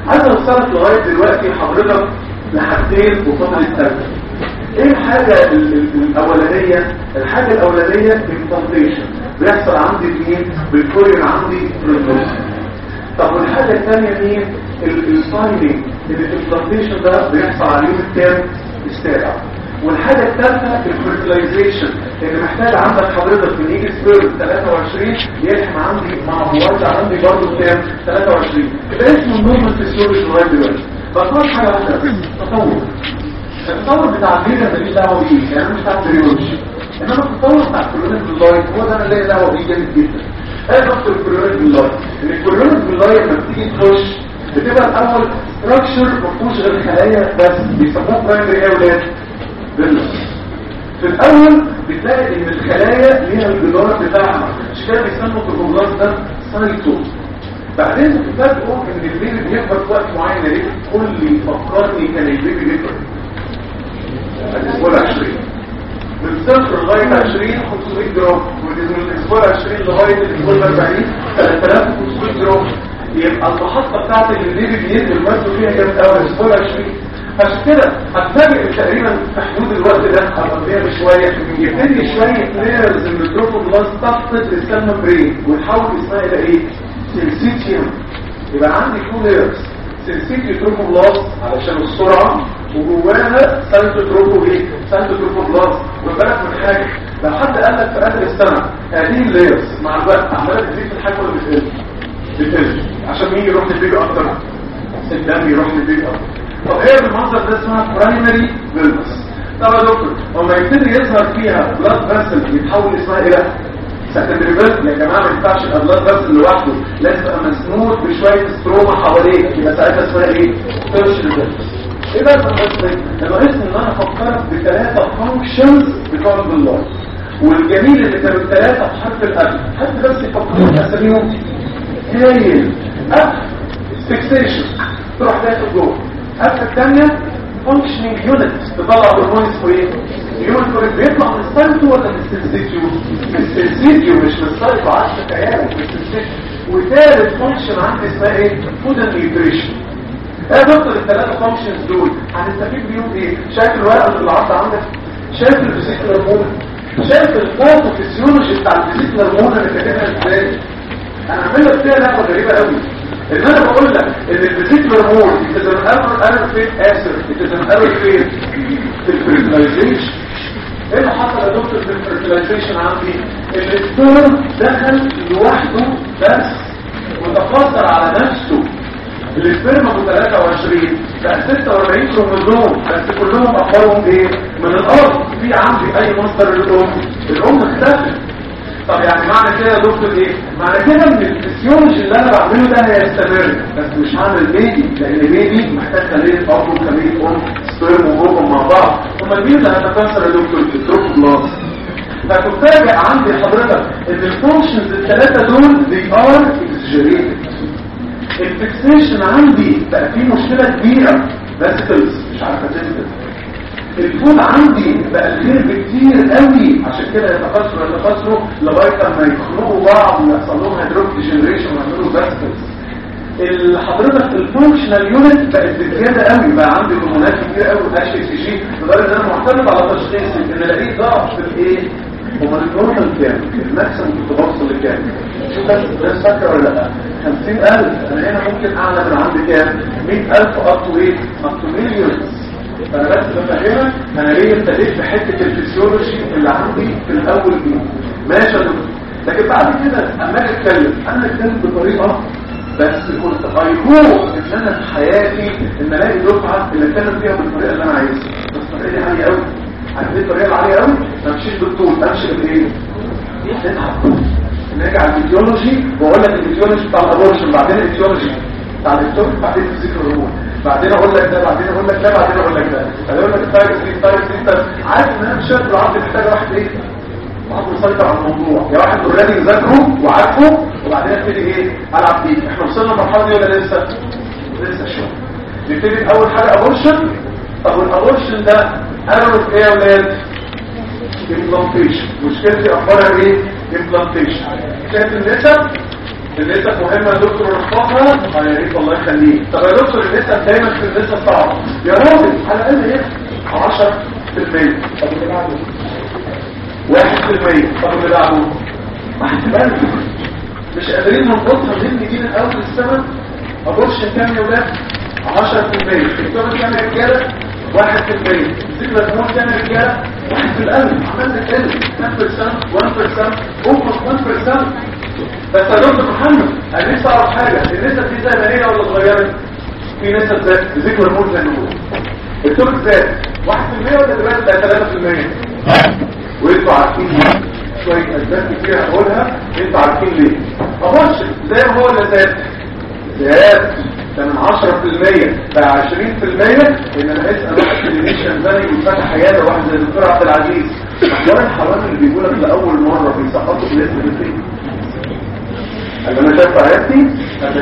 انا وصلت لغايه دلوقتي حضرتك لحاجتين وفضل الثالثه ايه الحاجه ال- ال- الاولانيه الحاجه الاولانيه implantation بيحصل عندي مين بالكوريون عندي بريدوس طب والحاجه الثانيه مين السايننج الامبلانتيشن ده بيحصل على اليوم الكام السابع والحاجه الثالثه الفيرتلايزيشن اللي محتاج عندك حضرتك من يجي سبيرم 23 يلحم عندي مع بوارد عندي برضه كام 23 ده اسمه النورمال فيسيولوجي لغايه دلوقتي بس حاجه واحده بس تطور التطور بتاع الفيجا ماليش دعوه بيه يعني انا مش بتاع البريولوجي انما التطور بتاع الكولونيك باللايت هو ده انا لاقي دعوه بيه جامد جدا ايه ضغط الكولونيك باللايت ان الكولونيك باللايت لما بتيجي تخش بتبقى الاول ستراكشر ما فيهوش غير خلايا بس بيسموه برايمري ايه يا ولاد باللايت في الاول بتلاقي ان الخلايا ليها الجدار بتاعها مش كده بيسموا الكروموزوم ده سايتوم بعدين تفاجئوا ان البيبي بيكبر في وقت معين ليه كل اللي فكرني كان البيبي بيكبر الاسبوع 20 من صفر لغايه 20 500 جرام ومن الاسبوع 20 لغايه الاسبوع 40 3500 جرام يبقى المحطه بتاعت اللي البيبي بينزل وزنه فيها جامد قوي الاسبوع 20 عشان كده هتفاجئ تقريبا في حدود الوقت ده هتقضيها بشويه يبتدي شويه ليرز من التروفوبلاست تفقد السيل ممبرين وتحول اسمها الى ايه؟ سيلسيتيوم يبقى عندي تو ليرز سيلسيتي تروفوبلاست علشان السرعه وجواها سانتوتروفو ايه؟ سانتوتروفوبلاست وبالك من حاجه لو حد قال لك في اخر السنه هذه الليرز مع الوقت عماله تزيد في الحجم ولا بتقل؟ بتقل عشان مين يروح للبيبي اكتر؟ الدم يروح للبيبي اكتر طب ايه المنظر ده اسمها برايمري فيلبس طب يا دكتور لما يبتدي يظهر فيها بلاد فاسل يتحول اسمها ايه بقى؟ سكندري فيلبس يا جماعه ما ينفعش يبقى بلاد فاسل لوحده لازم يبقى مسنود بشويه ستروما حواليه يبقى ساعتها اسمها ايه؟ تيرشري فيلبس ايه بقى الفيلبس ده؟ ناقصني ان انا افكرك بثلاثه فانكشنز بتوع البلاد والجميل اللي كانوا الثلاثه في حرف الالف حد بس يفكرني اساميهم هايل اف فيكسيشن تروح داخل جوه الحته الثانيه فانكشنينج يونت تطلع هرمون اسمه ايه يونت بيطلع من السايتو ولا من السنسيتيو من السنسيتيو مش من السايتو عشان تخيلك من السنسيتيو وثالث فانكشن عندي اسمها ايه فود اند نيوتريشن ايه دكتور الثلاثه فانكشنز دول هنستفيد بيهم ايه شايف الورقه اللي عدى عندك شايف الفيزيكال هرمون شايف الفوتو فيسيولوجي بتاع الفيزيكال هرمون اللي كاتبها ازاي انا عامل لك فيها لعبه غريبه قوي ان انا بقول لك ان الفيزيكال هرمون it is an error error phase acid it is an error phase في الفيرتلايزيشن ايه اللي حصل يا دكتور في الفيرتلايزيشن عندي ان السبرم دخل لوحده بس وتفاصل على نفسه السبرم ابو 23 بقى 46 كروموزوم بس كلهم اخبارهم ايه من الارض في عندي اي مصدر للام الام اختفت طب يعني معنى كده يا دكتور ايه معنى كده ان الفسيولوجي اللي انا بعمله ده هيستمر بس مش هعمل بيبي لان بيبي محتاج خليه اب وخليه ام سبرم وجوه مع بعض امال مين اللي هيتكاثر يا دكتور التروفوبلاست فتفاجئ عندي حضرتك ان الفانكشنز الثلاثه دول they are exaggerated الفيكسيشن عندي بقى فيه مشكله كبيره بس خلص مش عارفه تثبت الفول عندي بقى الخير بكتير قوي عشان كده يتكاثروا يتكاثروا لغايه لما يخنقوا بعض ويحصل لهم هيدروك ديجنريشن ويعملوا فاسكلز حضرتك الفانكشنال يونت بقت بزياده قوي بقى عندي هرمونات كتير قوي اتش سي جي لدرجه ان انا معتمد على تشخيص ان الاقيه ضعف في الايه هو النورمال كام الماكسيمم كنت بوصل لكام شوف بس الناس فاكره ولا لا 50000 انا هنا ممكن اعلى من عندي كام 100000 اب تو ايه اب تو مليونز فانا بس بفهمك انا ليه ابتديت بحته الفسيولوجي اللي عندي في الاول دي ماشي يا دكتور لكن بعد كده اما اجي اتكلم انا اتكلم بطريقه بس كنت ايقوم ان انا في حياتي ان الاقي دفعه اللي اتكلم فيها بالطريقه اللي انا عايزها بس الطريقه دي عاليه قوي عارف ايه الطريقه العاليه قوي ما امشيش بالطول امشي بالايه؟ تتعب نرجع الفيزيولوجي واقول لك الفيزيولوجي بتاع الابورشن بعدين الفيزيولوجي بتاع الدكتور بعدين الفيزيكال هرمون بعدين اقول لك ده بعدين اقول لك ده بعدين اقول لك ده بعدين اقول لك التايب 3 تايب 3 عارف ان انا مش شايف العرض محتاج واحد ايه واحد مسيطر على الموضوع يا واحد اوريدي مذاكره وعارفه وبعدين ابتدي ايه العب بيه احنا وصلنا المرحله دي ولا لسه لسه شويه نبتدي اول حاجه ابورشن طب والابورشن ده انا في ايه يا ولاد امبلانتيشن مشكلتي اخبارها ايه امبلانتيشن شايف النسب النسب مهمة يا دكتور نحفظها اه يا ريت الله يخليك طب يا دكتور النسب دايما في النسب صعبة يا راجل على الأقل ايه 10 في المية طب اللي بعده واحد في المية طب اللي بعده واحد في الألف مش قادرين نربطها من دي من أول السنة أبورش كام يا ولاد 10 في المية الدكتور كام يا رجالة واحد في المية ذكرى تموت كام يا رجالة واحد في الألف عملنا تقل 10% 1% almost 1% بس يا دكتور محمد انا نفسي اعرف حاجه النسب دي زمنيه ولا اتغيرت في نسب زاد ذكر الموت زي ما بقول التوك زاد 1% ولا دلوقتي بقى 3% وانتوا عارفين شويه اسباب كتير هقولها انتوا عارفين ليه ابص زي ما هو اللي زاد زاد ده من 10% بقى 20% ان انا اسال واحد تلفزيون زي يفتح عياده واحد زي الدكتور عبد العزيز اخبار الحوامل اللي بيقول لك لاول مره بيسقطوا في الاسم الاثنين اللي انا شايف عيادتي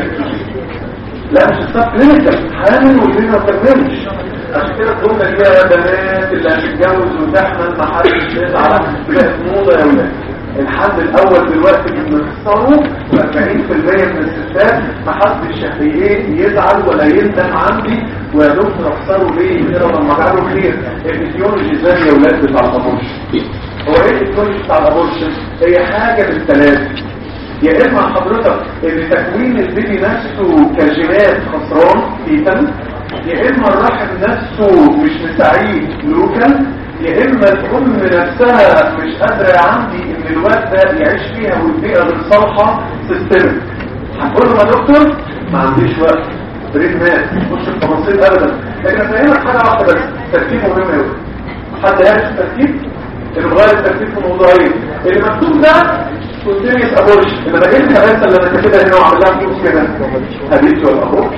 لا مش الصف كلينيكال حامل والبين ما كملش عشان كده الجمله دي يا بنات اللي هتتجوز وتحمل ما حدش يزعل بقت موضه يا ولاد الحد الاول دلوقتي بنخسره 40% من الستات ما حدش ايه يزعل ولا يندم عندي ويا دكتور اخسره ليه كده لما جعله خير الفيزيولوجي زي يا ولاد بتاع الابورشن هو ايه الفيزيولوجي بتاع الابورشن هي حاجه من ثلاثه يا اما حضرتك ان تكوين البيبي نفسه كجينات خسران فيتم يا اما الرحم نفسه مش مساعيد لوكال يا اما الام نفسها مش قادره عندي ان الواد ده يعيش فيها والبيئه غير صالحه سيستمك هتقول له يا دكتور ما عنديش وقت بريد مات مش في التفاصيل ابدا لكن افهمك حاجه واحده بس ترتيب مهم قوي حد عارف الترتيب اللي بغير الترتيب في موضوعين اللي مكتوب ده سبونتينيوس ابورش اللي بجيب الكباسه اللي انا كاتبها هنا وعامل لها فلوس كده هابيتوال ابورش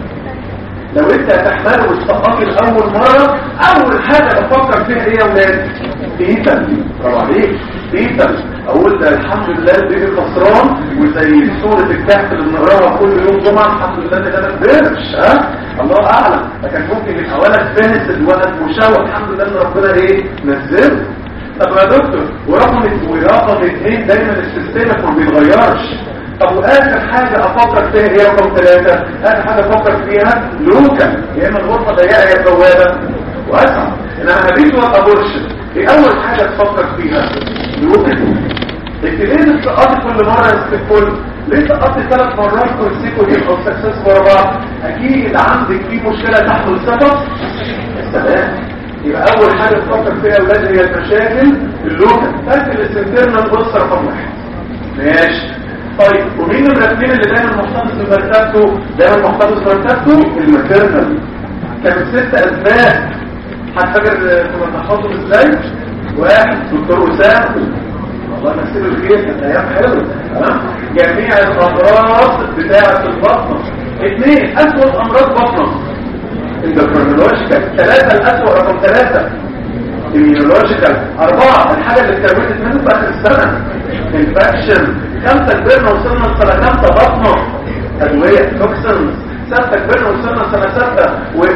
لو انت هتحمله واستقاط الاول مره اول حاجه بفكر فيها ايه يا ولاد بيتل برافو عليك بيتل اقول ده الحمد لله البيبي خسران وزي سوره الكهف اللي بنقراها كل يوم جمعه الحمد لله ان ده ما كبرش ها الله اعلم فكان ممكن يبقى ولد فاسد ولد مشوه الحمد لله ان ربنا ايه نزله طب يا دكتور ورقم ورقم اثنين دايما السيستم ما بيتغيرش طب واخر حاجة افكر فيها ايه رقم ثلاثة اخر حاجة افكر فيها لوكا يا اما الغرفة ضيقة يا بوابة واسع انما هبيت والابورشن ايه اول حاجة تفكر فيها لوكا انت ليه بتسقطي كل مرة استقبال ليه سقطت ثلاث مرات كونسيكوتيف او سكسس ورا بعض اكيد عندك في مشكلة تحمل سبب السلام يبقى اول حاجة تفكر فيها يا اولاد هي المشاكل اللوكال فاكر السنترنال بص رقم واحد ماشي طيب ومين الاثنين اللي دايما محتفظ بمرتبته دايما محتفظ بمرتبته الماتيرنال كانت ست اسماء هتفكر كنا بنحفظهم ازاي واحد دكتور اسامه الله يمسيه الخير كانت ايام حلوه تمام جميع الامراض بتاعه البطنه اثنين اسوء امراض بطنه اندوكرينولوجيكال ثلاثه الاسوء رقم ثلاثه immunological أربعة الحاجة اللي اتكونت منه في آخر السنة infection خمسة كبرنا وصلنا لسنة خمسة بطنة أدوية توكسنز ستة كبرنا وصلنا لسنة ستة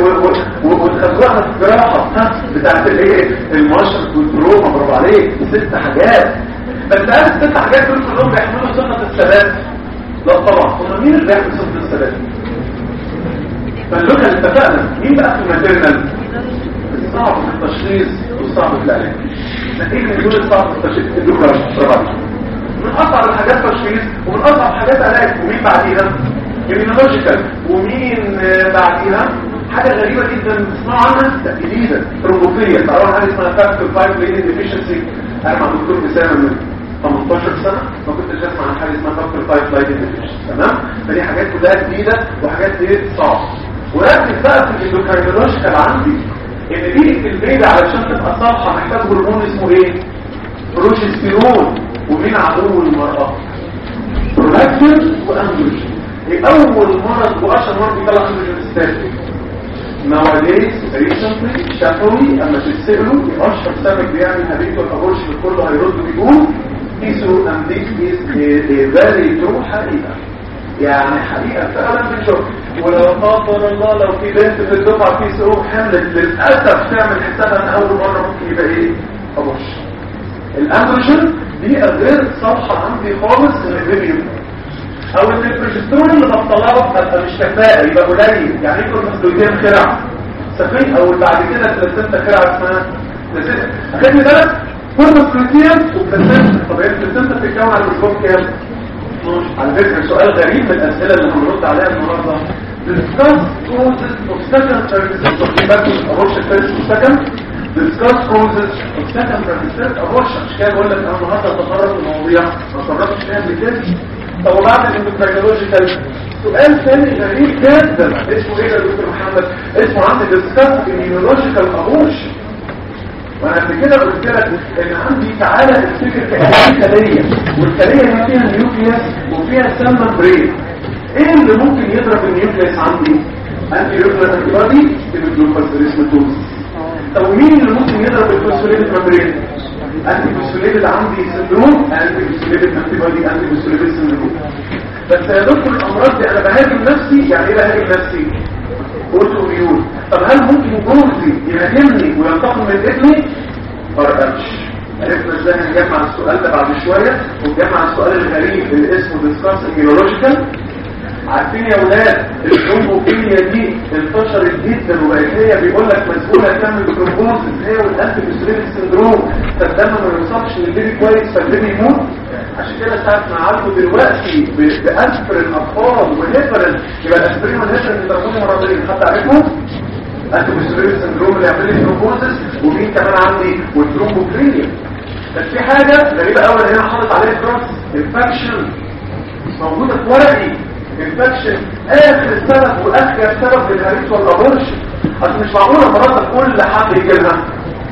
وتخزوها في الجراحة بتاعت الايه المشرق والبروما برافو عليك ست حاجات بس هل الست حاجات دول كلهم بيحملوا صفة الثبات؟ لا طبعا هم مين اللي بيحمل صفة الثبات؟ فاللوكال اتفقنا مين بقى في الماتيرنال؟ صعب في التشخيص وصعب في العلاج نتيجة من دول الصعب في التشخيص الدكتور من أصعب الحاجات تشخيص ومن أصعب حاجات علاج ومين بعديها immunological ومين بعديها حاجة غريبة جدا تسمعوا عنها جديدة روبوتية تعرفوا حاجة اسمها فاكتور 5 لين ديفيشنسي أنا مع دكتور أسامة من 18 سنة ما كنتش اسمع عن حاجة اسمها فاكتور 5 لين ديفيشنسي تمام فدي حاجات كلها جديدة وحاجات ايه صعبة وركز بقى في الاندوكرينولوجيكال عندي ان دي البيضة علشان تبقى صالحة محتاج هرمون اسمه ايه بروجستيرون ومين عدو المرأة برولاكتين واندروجين اول مرض واشهر مرض بيطلع اندروجين ستاتيك nowadays recently شافوي اما تتسألوا اشهر سبب بيعمل هبيت والابورشن كله هيرد بيقول كيسو and this is a, a very true حقيقة يعني حقيقة فعلا بنشوف ولو قدر الله لو في بنت في الدفعة في سقوط حملت للأسف تعمل حسابها ان أول مرة ممكن يبقى إيه؟ أبوش الأندروجين دي غير صالحة عندي خالص من الفيديو او ان البروجسترون اللي بطلعه ابقى مش كفاءه يبقى قليل يعني يكون مسدودين خرع سفين او بعد كده بلاسنتا خرع اسمها بلاسنتا اخدني بالك فورموسكليتيوم وبلاسنتا طب هي البلاسنتا بتتكون على الميكروب كام؟ على فكره سؤال غريب من الاسئله اللي هنرد عليها النهارده discuss causes of second trimester of pregnancy abortion first and second discuss causes of second trimester abortion مش كده بقول لك انا النهارده تطرق المواضيع ما تطرقتش فيها قبل كده طب وبعد الاندوكراينولوجيكال سؤال ثاني غريب جدا اسمه ايه يا دكتور محمد اسمه عندي discuss immunological abortion وانا قبل كده قلت لك ان عندي تعالى افتكر كأنها خليه والخليه دي فيها نيوكليس وفيها سيل ممبرين ايه اللي ممكن يضرب النيوكليس عندي انتي يوكليس انتي بادي الجلوكوزيريسماتوز طب مين اللي ممكن يضرب الفوسفوليبيد ممبرين انتي فوسفوليبيد عندي سندروم انتي فوسفوليبيد انتي بادي انتي فوسفوليبيد سندروم بس يا دكتور الامراض دي انا بهاجم نفسي يعني ايه بهاجم نفسي اوتو ميول طب هل ممكن جوزي يهاجمني وينتقم من ابني فرقش عرفنا ازاي نجمع السؤال ده بعد شوية ونجمع السؤال الغريب اللي اسمه ديسكاس ايميولوجيكال عارفين يا ولاد الكروموفيليا دي انتشرت جدا وبقت هي بيقول لك مسؤوله تعمل كروموزيس هي والانتي بيسوليتيك سندروم فالدم ما يوصلش للبيبي كويس فالبيبي يموت عشان كده ساعه ما عالجوا دلوقتي ب- باسبرين اطفال وهيبرين يبقى الاسبرين والهيبرين بيضربوني مرضين حد عارفهم؟ انتي بيسوليتيك سندروم اللي يعمل لي كروموزيس ومين كمان عندي والكروموفيليا بس في حاجه غريبه قوي هنا حاطط عليها كروس انفكشن موجوده في ورقي انفكشن اخر سبب واخر سبب للهريس والابورشن اصل مش معقوله مرات كل حد يجي لها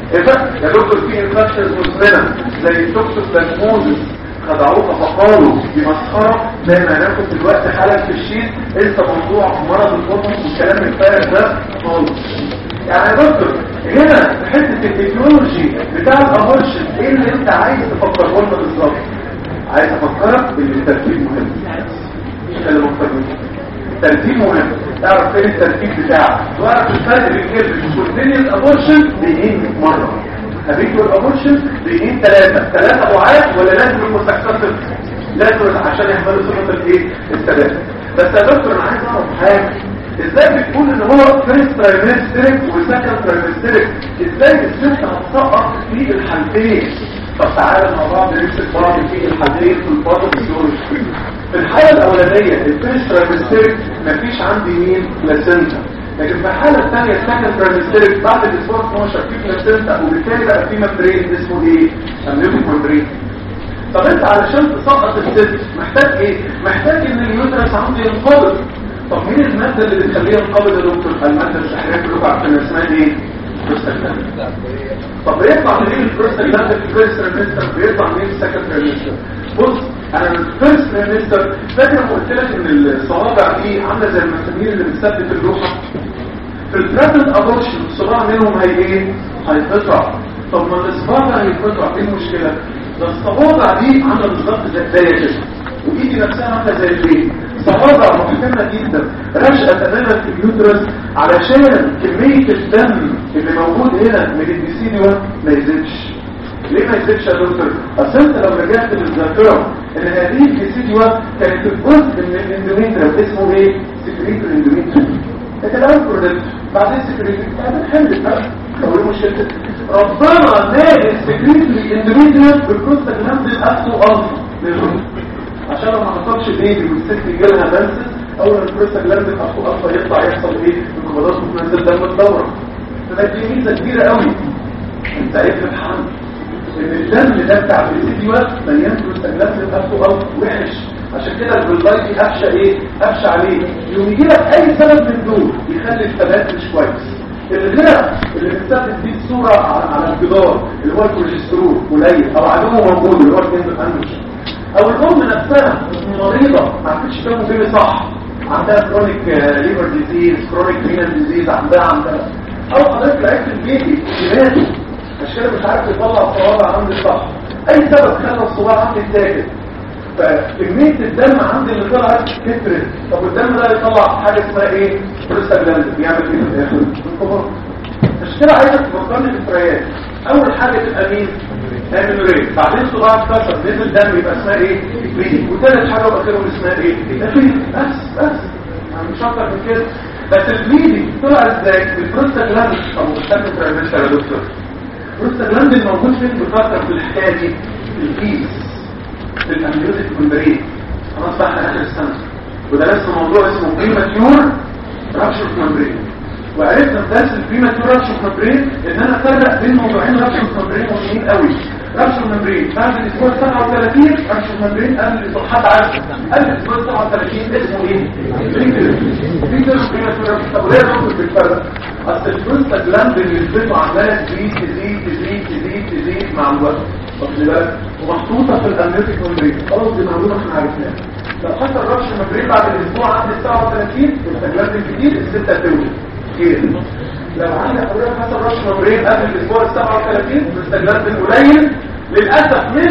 إيه يا دكتور في انفكشنز مزمنه زي التوكسوبلازموزس خدعوه فقالوا دي مسخره زي ما هناخد دلوقتي حالا في الشيت انت موضوع مرض الفطر والكلام الفارغ ده خالص يعني يا دكتور هنا في حته التكنولوجي بتاع الابورشن ايه اللي انت عايز تفكره لنا بالظبط عايز افكرك بان الترتيب مهم مش اللي مختار الترتيب مهم تعرف فين الترتيب بتاعك واعرف الفرق بين كلمه سبونتينيوس ابورشن بين مره هابيتوال ابورشن بين ثلاثه ثلاثه وعاد ولا لازم يكون سكسسفل لازم عشان يحملوا صفه الايه الثلاثه بس يا دكتور انا عايز اعرف حاجه ازاي بتقول ان هو فيرست ترايمستريك وسكند ترايمستريك ازاي الست هتسقط في الحالتين طب تعالى مع بعض نمسك بعض في الحالتين في الفاضل السيولوجي في الحالة الأولانية الفيرست ترايمستريك مفيش عندي مين بلاسنتا لكن في الحالة الثانية السكند ترايمستريك بعد الأسبوع 12 في بلاسنتا وبالتالي بقى في ممبرين اسمه ايه؟ امنيوتيك ممبرين طب انت علشان تسقط الست محتاج ايه؟ محتاج ان اليوترس عنده ينقبض طب مين المادة اللي بتخليه ينقبض يا دكتور؟ المادة السحرية كلكم عارفين اسمها ايه؟ بروستاجلاند طب بيطلع منين البروستاجلاند في الفيرست تريمستر بيطلع منين السكند تريمستر بص انا من الفيرست تريمستر فاكر لما قلت لك ان الصوابع دي عامله زي المسامير اللي بتثبت اللوحه في البريزنت ابورشن الصباع منهم هي ايه هيتقطع طب ما الصباع هيتقطع ايه المشكله ده الصوابع دي عامله بالظبط زي زي كده وايدي نفسها عامله زي البيت صوابع محكمه جدا رشقه تماما في اليوترس علشان كميه الدم اللي موجود هنا من الديسيديوم ما يزيدش ليه ما يزيدش يا دكتور اصل انت لو رجعت للذاكره ان هذه الديسيديوم كانت جزء من الاندوميتريوم اسمه ايه سكريت الاندوميتريوم لكن الاول برودكت بعدين سكريت بعدين حمل بقى لو مشكله ربنا نادي السكريت الاندوميتريوم بالكونتاجلاند الاكتو الفا عشان لو ما حصلش بيبي والست يجيلها منسس اول ما البروستاجلاند الاكتو الفا يطلع يحصل ايه انقباضات وتنزل دم الدوره فده دي ميزه كبيره قوي انت عرفت الحمل ان الدم ده بتاع الريسيديوال مليان بروستاجلاند الاكتو الفا وحش عشان كده البرولايتي قفشه ايه قفشه عليه يوم يجي لك اي سبب من دول يخلي الثبات مش كويس الغرق اللي بتثبت فيه الصوره على على الجدار اللي هو الكوليسترول قليل او عدوه موجود اللي هو الكنز اندوشن او الام نفسها مريضه ما عرفتش تاكل بيبي صح عندها كرونيك ليفر ديزيز كرونيك رينال ديزيز عندها عندها او حضرتك لعبت البيبي مات مش كده مش عارف يطلع الصوابع عندي صح اي سبب خلى الصباع عندي اتاكل فكميه الدم عندي اللي طلعت كترت طب الدم ده يطلع حاجه اسمها ايه بروستاجلاند بيعمل ايه في الاخر انقباض مش كده عايزك تفكرني بالفريات اول حاجه تبقى مين اميلوريت بعدين صباع اتكسر نزل دم يبقى اسمها ايه بليدنج وثالث حاجه واخرهم اسمها ايه نفيل بس بس يعني مش اكتر من كده بس البليدنج طلع ازاي بالبروستاجلاند او مستقبل ترايمستر يا دكتور البروستاجلاند الموجود فين بفكر في الحكايه دي الكيس في الاميوزيك ممبرين خلاص بقى احنا اخر السنه وده لسه موضوع اسمه بريماتيور رابشر ممبرين وعرفنا في درس البريماتيور رابشر ممبرين ان انا افرق بين موضوعين رابشر ممبرين مهمين قوي رابشر ممبرين بعد الاسبوع 37 رابشر ممبرين قبل الاسبوع حد عارف قبل الاسبوع 37 اسمه ايه؟ بريكتر بريكتر بريماتيور رابشر طب ليه نقصد بالفرق؟ اصل البروستاجلاند اللي نسبته عماله تزيد تزيد تزيد تزيد تزيد مع الوقت واخد بالك ومحطوطه في الامنيوتيك ممبرين خلاص دي معلومه احنا عرفناها لو حصل ربش ممبرين بعد الاسبوع عند 37 البروستاجلاند الجديد السته تولد خير لو عندك حضرتك حصل رش ممرين قبل الاسبوع ال 37 باستجلاب القليل للاسف مش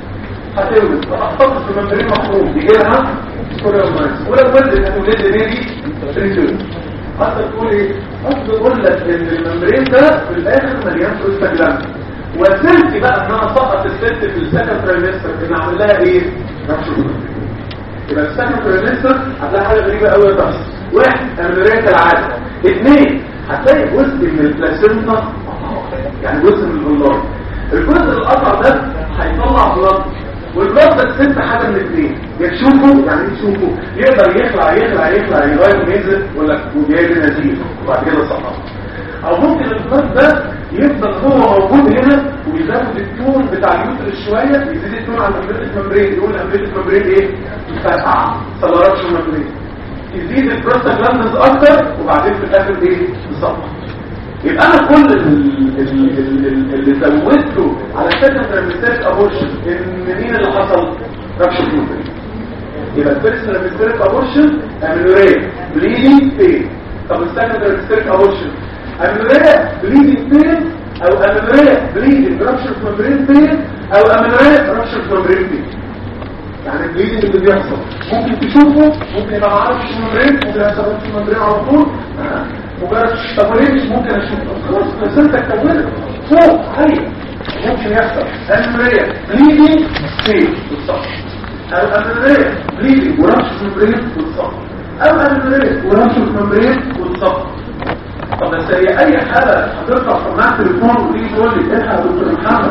هتولد هتحتفظ بممبرين مخروم يجي لها كولومايز ولو ولدت هتولد بيبي ريتيرن حتى تقول ايه اصل اقول لك ان الممبرين ده في الاخر مليان بروستاجلاند وسلتي بقى ان انا سقط الست في السكند ترايمستر ان اعمل لها ايه رش ممبرين يبقى السكند ترايمستر هتلاقي حاجه غريبه قوي بتحصل واحد امبريه العاده اثنين هتلاقي جزء من البلاسينتا يعني جزء من البلاد الجزء القطع ده هيطلع بلاد والبلاد ده ست حاجه من الاثنين يا تشوفه يعني ايه تشوفه يقدر يخلع يخلع يخلع يغير وينزل يقول لك وجاي نزيف وبعد كده سقط او ممكن البلاد ده يفضل هو موجود هنا ويزود التون بتاع اليوتر شويه يزيد التون على الامبريتك ممبرين يقول الامبريتك ممبرين ايه مفتحه سلاراتش ممبرين يزيد البروستاجلاندز اكتر وبعدين في الاخر ايه بالظبط يبقى انا كل ال- ال- ال- اللي زودته على فكره الميستيك ابورشن ان مين اللي حصل رابشن ممبرين يبقى الفيرست ميستيك ابورشن اميلوريا بليدنج بين طب السكند ميستيك ابورشن اميلوريا بليدنج بين او اميلوريا بليدنج رابشن ممبرين بين او اميلوريا رابشن ممبرين بين يعني البليدنج اللي بيحصل ممكن تشوفه ممكن يبقى معرفش الممبرين ممكن يحصل في الممبرين على طول آه. مجرد طب وليه مش ممكن اشوفه خلاص مسيرتك كونت فوق عالي ممكن يحصل امبريا بليدنج في بالصح او امبريا بليدنج ورمش الممبرين بالصح او امبريا ورمش الممبرين بالصح طب بس هي اي حالة هترفع سماعة تليفون وتيجي تقول لي الحق يا دكتور محمد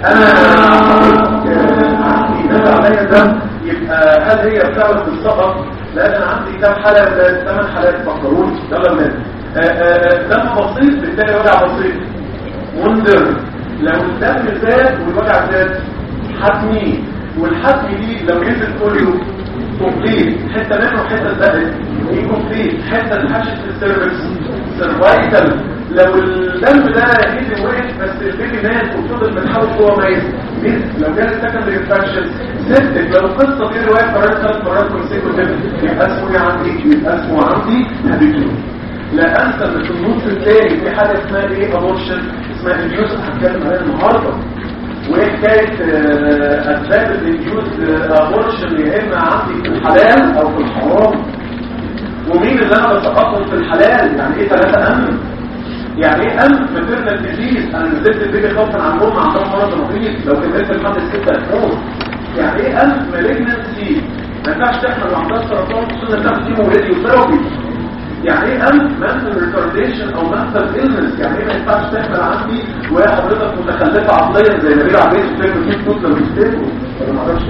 انا عندي ده عليا دم يبقى هل هي بسبب السقط لا انا عندي كام حالة ثمان حالات فكروني يلا بنات دم بسيط بالتالي وجع بسيط وندر لو الدم زاد والوجع زاد حتمي والحتم دي لو نزل كله كومبليت حته منه حته زادت ايه كومبليت حته اتحشت في السيرفكس سيرفايكال لو الدم ده نزل وقف بس البيبي مات وفضل متحوش جوه ميت ميت لو جالت سكندري انفكشن سبتك لو القصه دي روايه مرات ثلاث مرات كونسيكوتيف يبقى اسمه ايه عندي يبقى اسمه عندي هابيتول لا انسى ان في النص الثاني في حاجه اسمها ايه ابورشن اسمها اليوز هنتكلم عليها النهارده وايه حكايه آه، اسباب الريديوز ابورشن يا اما عندي في الحلال او في الحرام ومين اللي انا بسقطهم في الحلال يعني ايه ثلاثه امن يعني ايه امن ماتيرنال ديزيز انا نزلت البيبي خوفا عن امه عندهم مرض رهيب لو كملت لحد السته هتموت يعني ايه امن مالجنسي ما ينفعش تحمل عندها سرطان خصوصا انها كيمو راديوثيرابي يعني ايه امن mental retardation او mental illness يعني ايه ما ينفعش تحمل عندي وحضرتك متخلفه عقليا زي نبيل عبيد في فيلم كيف توت لو تفتكروا ولا ما اعرفش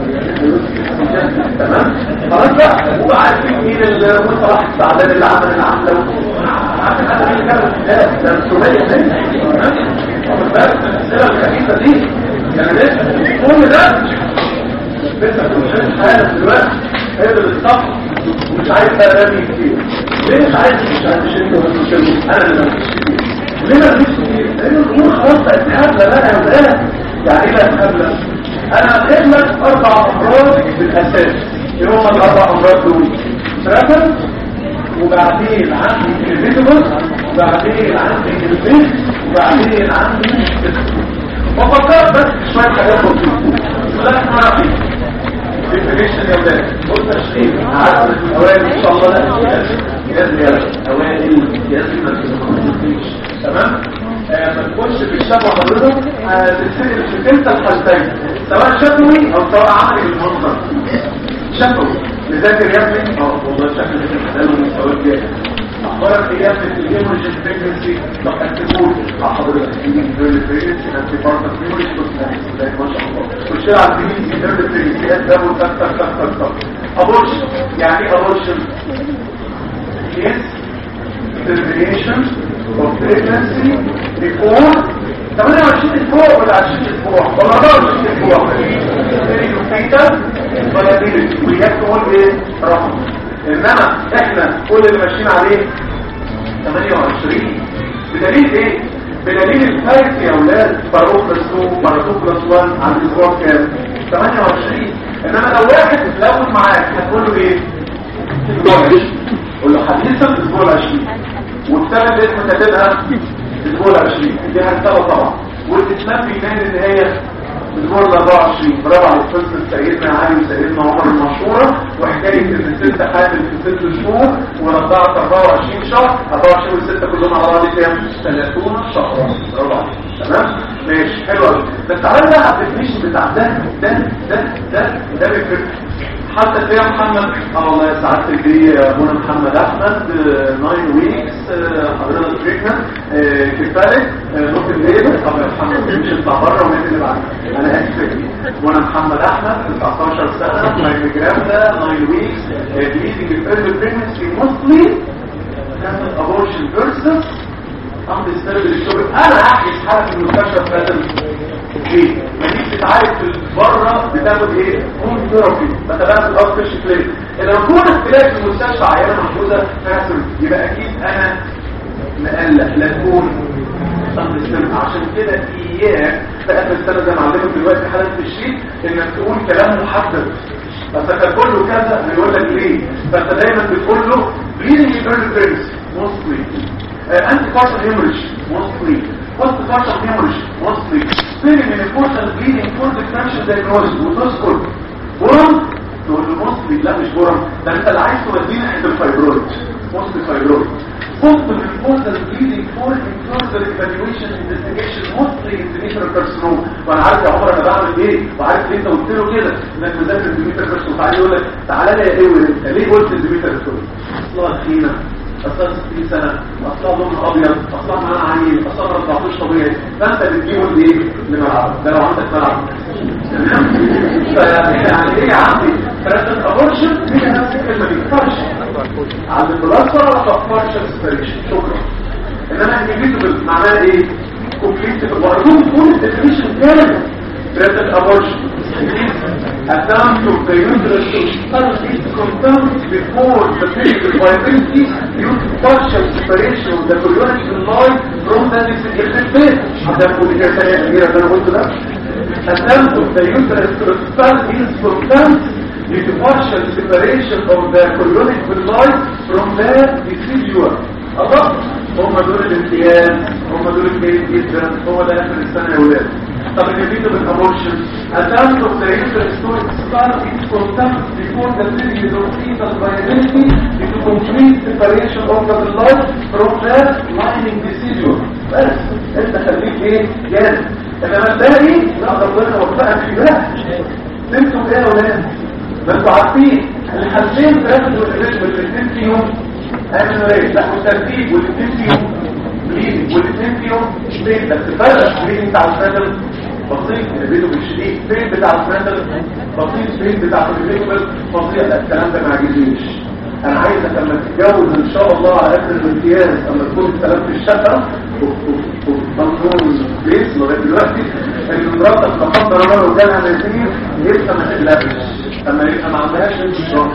كان تمام خلاص بقى هو عارفين مين اللي هو صلاح السعدان اللي عمل العمله عارفين حد مين كان ده ده السوريه تمام بس الاسئله الخفيفه دي يعني ليه كل ده لسه كنت حالا دلوقتي قابل الصف ومش عايز بقى رامي كتير ليه مش عايز مش عايز شركة ومش انا اللي مش كتير ليه ما فيش كتير لان الامور خلاص بقت حبلة بقى يا ولاد يعني ايه بقت حبلة انا هاخد لك اربع امراض بالاساس ايه هم الاربع امراض دول ترافل وبعدين عندي الفيتامين وبعدين عندي البيت وبعدين عندي وفكرت بس شوية حاجات بسيطة بسم الله الرحمن الرحيم ديفينيشن يا ولاد بص تشريح عدد الاوائل ان شاء الله لا يزن يا اوائل يزن ما تكونش تمام آه، ما تكونش في الشبع حضرتك تتسأل في كلتا الحالتين سواء شفوي او سواء عملي بالمنظر شفوي نذاكر يا ابني اه والله شكل الحلال ومستوى جاهز اخبارك ايه في الهيموريج بريجنسي طب اكتبوا حضرتك في بريجنسي انت بارت هيموريج ما شاء الله خش على البريجنسي بريجنسي اسباب وتك تك تك تك تك ابورشن يعني ايه ابورشن yes termination of pregnancy before 28 اسبوع ولا 20 اسبوع ولا 24 اسبوع فيتا ولا بيلت وياك تقول ايه رقم انما احنا كل اللي ماشيين عليه 28 بدليل ايه بدليل الفايت يا اولاد باروك بلس 2 باروك بلس 1 عند الاسبوع كام 28 انما لو واحد اتلون معاك هتقول له ايه قول له حديثا الاسبوع العشرين والثلاث اللي اسمه كاتبها الاسبوع العشرين دي هنكتبها طبعا والاسلام بيبان ان هي الاسبوع ال 24 برافو على قصه سيدنا علي وسيدنا عمر المشهوره وحكايه ان الست حامل في ست شهور ورضعت 24 شهر 24 والسته كلهم على بعض كام 30 شهرا برافو عليك تمام ماشي حلو قوي بس تعالى بقى على الديفينيشن بتاع ده ده ده ده ده بالفكر حتى فيها محمد اه والله يا سعادتك دي منى محمد احمد 9 ويكس حضرتك بريكنا كفايه ممكن ليه طب يا محمد مش يطلع بره ومين اللي بعد انا اسف منى محمد احمد 19 سنه مايكروجرام ده 9 ويكس بليدنج الفيرست بريجنسي موستلي كانت ابورشن فيرسس عم بيستقبل الشغل انا احجز حاله في المستشفى فاتن ليه؟ ما دي بتتعالج في بره بتاخد ايه؟ هوم ثيرابي بتابعها في الاوت فيش كلينيك لو كون اختلاف في المستشفى عيانه محجوزه فيها يبقى اكيد انا مقلق لا تكون عشان كده اياك في اخر السنه زي ما علمك دلوقتي حاله في الشيت انك تقول كلام محدد بس انت تقول له كذا بيقول لك ليه فانت دايما بتقول له bleeding internal things mostly uh, anti-partial hemorrhage mostly post-partial hemorrhage mostly very menopause bleeding for differential diagnosis وتذكر برم تقول له mostly لا مش برم ده انت اللي عايز تودينا عند الفايبرويد mostly fibroid post menopause bleeding for further evaluation investigation mostly endometrial carcinoma وانا عارف يا عمر انا بعمل ايه وعارف ليه انت قلت له كده انك مذاكر endometrial carcinoma تعالى يقول لك تعالى لي يا ايه انت ليه قلت endometrial carcinoma اصلها تخينه اصلا 60 سنة اصلا لون ابيض اصلا معاه عيل اصلا ما رضعتوش طبيعي فانت بتجيبه لايه لملعب ده لو عندك ملعب تمام فيعني ايه عندي ثلاثة ابورشن هي نفس الكلمة دي فرش عند البلاستر ولا فرش سبريشن شكرا انما انيبيتبل معناها ايه كومبليت وارجوك تكون الديفينيشن كامل ثلاثة ابورشن attempt to the uterus to start is confirmed before the physical viability due to partial separation of the chorionic line from the exit ده كل كده ثانية كبيرة ده انا قلت ده attempt of the uterus to start is confirmed due to partial separation of the chorionic line from the decidual الله هم دول الامتياز هم دول الجيد جدا هو ده اخر السنة يا ولاد طب النتيجة بالابورشن attempt of the uterus to start its contact before the period of fetal viability is to complete separation of the blood from the lining decidual بس انت خليك ايه جاد انما الباقي لا ربنا وفقك في ده انتوا ايه يا ولاد ما انتوا عارفين الحالتين ثلاثة والرجل الاثنين فيهم اعملوا ايه لا والترتيب والاثنين فيهم بليدنج والاثنين فيهم شبين بس فرق البليدنج بتاع الفاتل بسيط الفيديو بالشديد فين بتاع الفاتل بسيط فين بتاع الفيديو بسيط لا الكلام ده ما عجبنيش انا عايزك لما تتجوز ان شاء الله على اخر الامتياز لما تكون الكلام في الشقه مضمون بيس لغايه دلوقتي ان مراتك لا قدر الله لو جالها نسير لسه ما تقلقش اما يبقى ما عندهاش انت الشهر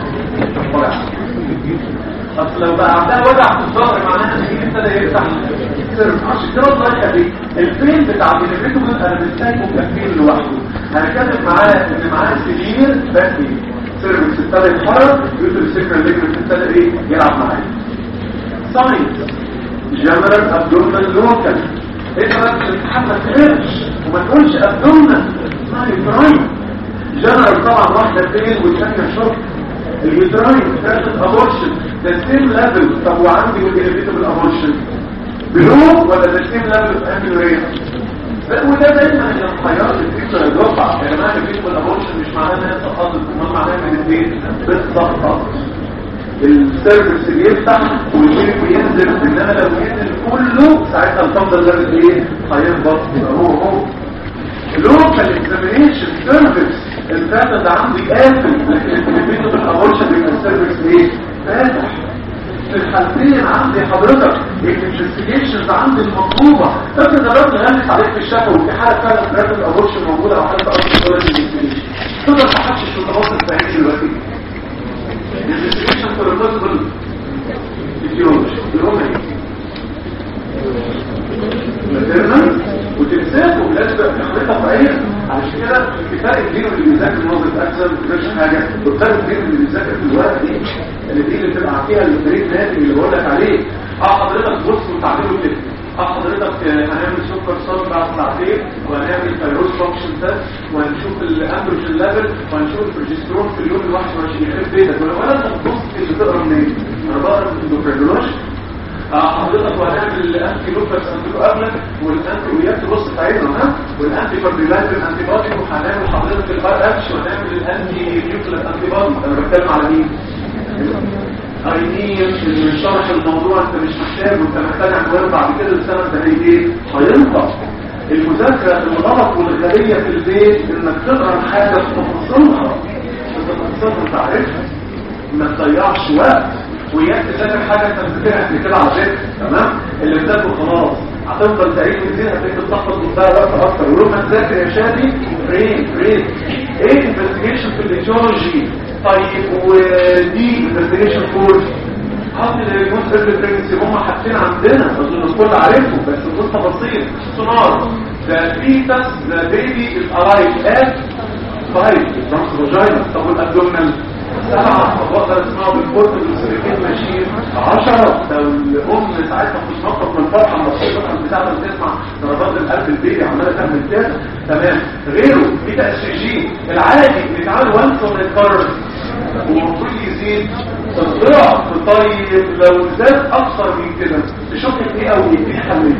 اصل لو بقى عندها وجع في الظهر معناها ان هي ابتدى يفتح السيرف عشان كده الله يخليك الفين بتاع الفيتامين انا مش سايبه كفين لوحده هنتكلم معاه ان معاه سرير باكي سيرفكس ابتدى يتحرك يوتر سيكر ليجمنت ابتدى ايه يلعب معاه ساينس جنرال ابدومنال لوكال انت بس الامتحان ما تقولش وما تقولش ابدومنال ساينس برايم جنرال طبعا واحده فين والثانيه شرط اليوتراين ثلاثة ابورشن ده سيم ليفل طب وعندي والانفيتابل ابورشن بلو ولا ده سيم ليفل اميلوريا وده دايما الخيار الفكره الواقع يا جماعه الفكره الابورشن مش معناه ان هي تقاضي امال معناها ان الاثنين بالضبط السيرفيس بيفتح والشيك بينزل انما لو نزل كله ساعتها الفضل ده ايه هيهبط يبقى هو هو لوكال اكزامينيشن سيرفيس الفاتح ده عندي قافل لكن الفيديو بالابورشن بيبقى السيرفيس ايه فاتح في الحالتين عندي حضرتك الانفستيجيشنز عندي المطلوبه فاكر الراجل غلط عليك في الشفوي في حاله فعلا فعلا الابورشن موجوده او حاله اصلا تقدر تحشش في التواصل الفاهمي دلوقتي الانفستيجيشن فور البوسيبل فيزيولوجي الروماني ماتيرنال وتمساك وبالاسبق تخليطها طبيعيه عشان كده الفرق كبير اللي بيذاكر نظره اكثر ما بيذاكرش حاجه والفرق كبير اللي بيذاكر في الوقت دي اللي دي اللي بتبقى فيها الفريق ناتج اللي بقول لك عليه اه حضرتك بص وتعمله كده اه حضرتك هنعمل سوبر صوت بعد ساعتين وهنعمل فيروس فانكشن تيست وهنشوف الاندروجين ليفل وهنشوف البروجسترون في اليوم ال 21 يخرب بيتك ولا انت بتبص اللي تقرا منين؟ انا بقرا من الاندوكرينولوجي حضرتك وهنعمل الانتي لوكس انتي قبلك والانتي وياك تبص في عينه ها والانتي فابريلاتر انتي بادي وهنعمل حضرتك الار اتش وهنعمل الانتي نيوكلير انتي بادي انا بتكلم على مين؟ اينين اللي شرح الموضوع انت مش محتاج وانت محتاج عنوان بعد كده السنه الثانيه ايه؟ هينطق المذاكره الغلط والغبيه في البيت انك تقرا حاجه في تفاصيلها تفاصيلها انت عارفها ما تضيعش وقت وياك تذاكر حاجه انت بتذاكرها قبل كده على فكره تمام اللي بتذاكره خلاص هتفضل تعيد وتزيد هتلاقيك بتلخبط وتضيع وقت اكتر ولو ما تذاكر يا شادي بريك بريك ايه انفستيجيشن في الايتيولوجي طيب ودي انفستيجيشن فور حط الريموت ايرلي بريجنسي هم حاطين عندنا اظن الكل عارفه بس بدون تفاصيل سونار ذا فيتس ذا بيبي از الايف ات فايف الترانس فاجينا طب والابدومينال سبعة بقدر اسمعه بالفورت بالسلكين ماشيين عشرة لو الأم ساعتها مش نطق من الفرحة لما تصيبها بتاعها تسمع ضربات القلب البيبي عمالة تعمل كده تمام غيره في تأسيجين العادي بيتعمل وانس ونتكرر وكل يزيد الضعف طيب لو زاد أكثر من كده تشوف ايه أو ايه حلين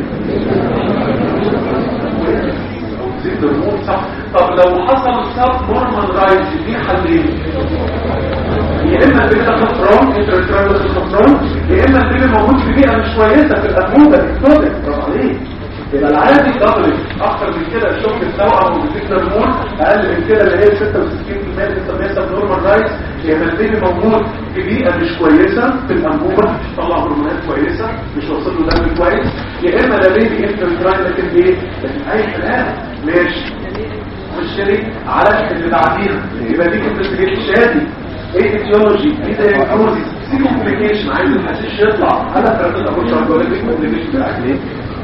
زيد الرموز صح طب لو حصل سب نورمال رايز دي حلين يا اما البيبي ده خسران انترترال خسران يا اما البيبي موجود في بيئه مش كويسه في الانبوبه الاكتوبك برافو عليك يبقى العادي دبل اكتر من كده الشوك التوأم والفكر المول اقل من كده اللي هي 66% اللي بنسميها سب نورمال رايز يا اما البيبي موجود في بيئه مش كويسه في الانبوبه مش بيطلع هرمونات كويسه مش واصل له دم كويس يا اما ده بيبي انترترال لكن ايه لكن اي كلام ماشي والشريك على اللي بعديها يبقى دي انفستيجيشن شادي ايه اتيولوجي ايه دايجنوزيس سي كومبليكيشن عايز الحشيش يطلع هل فرق الابوشن ولا دي كومبليكيشن بتاعك ليه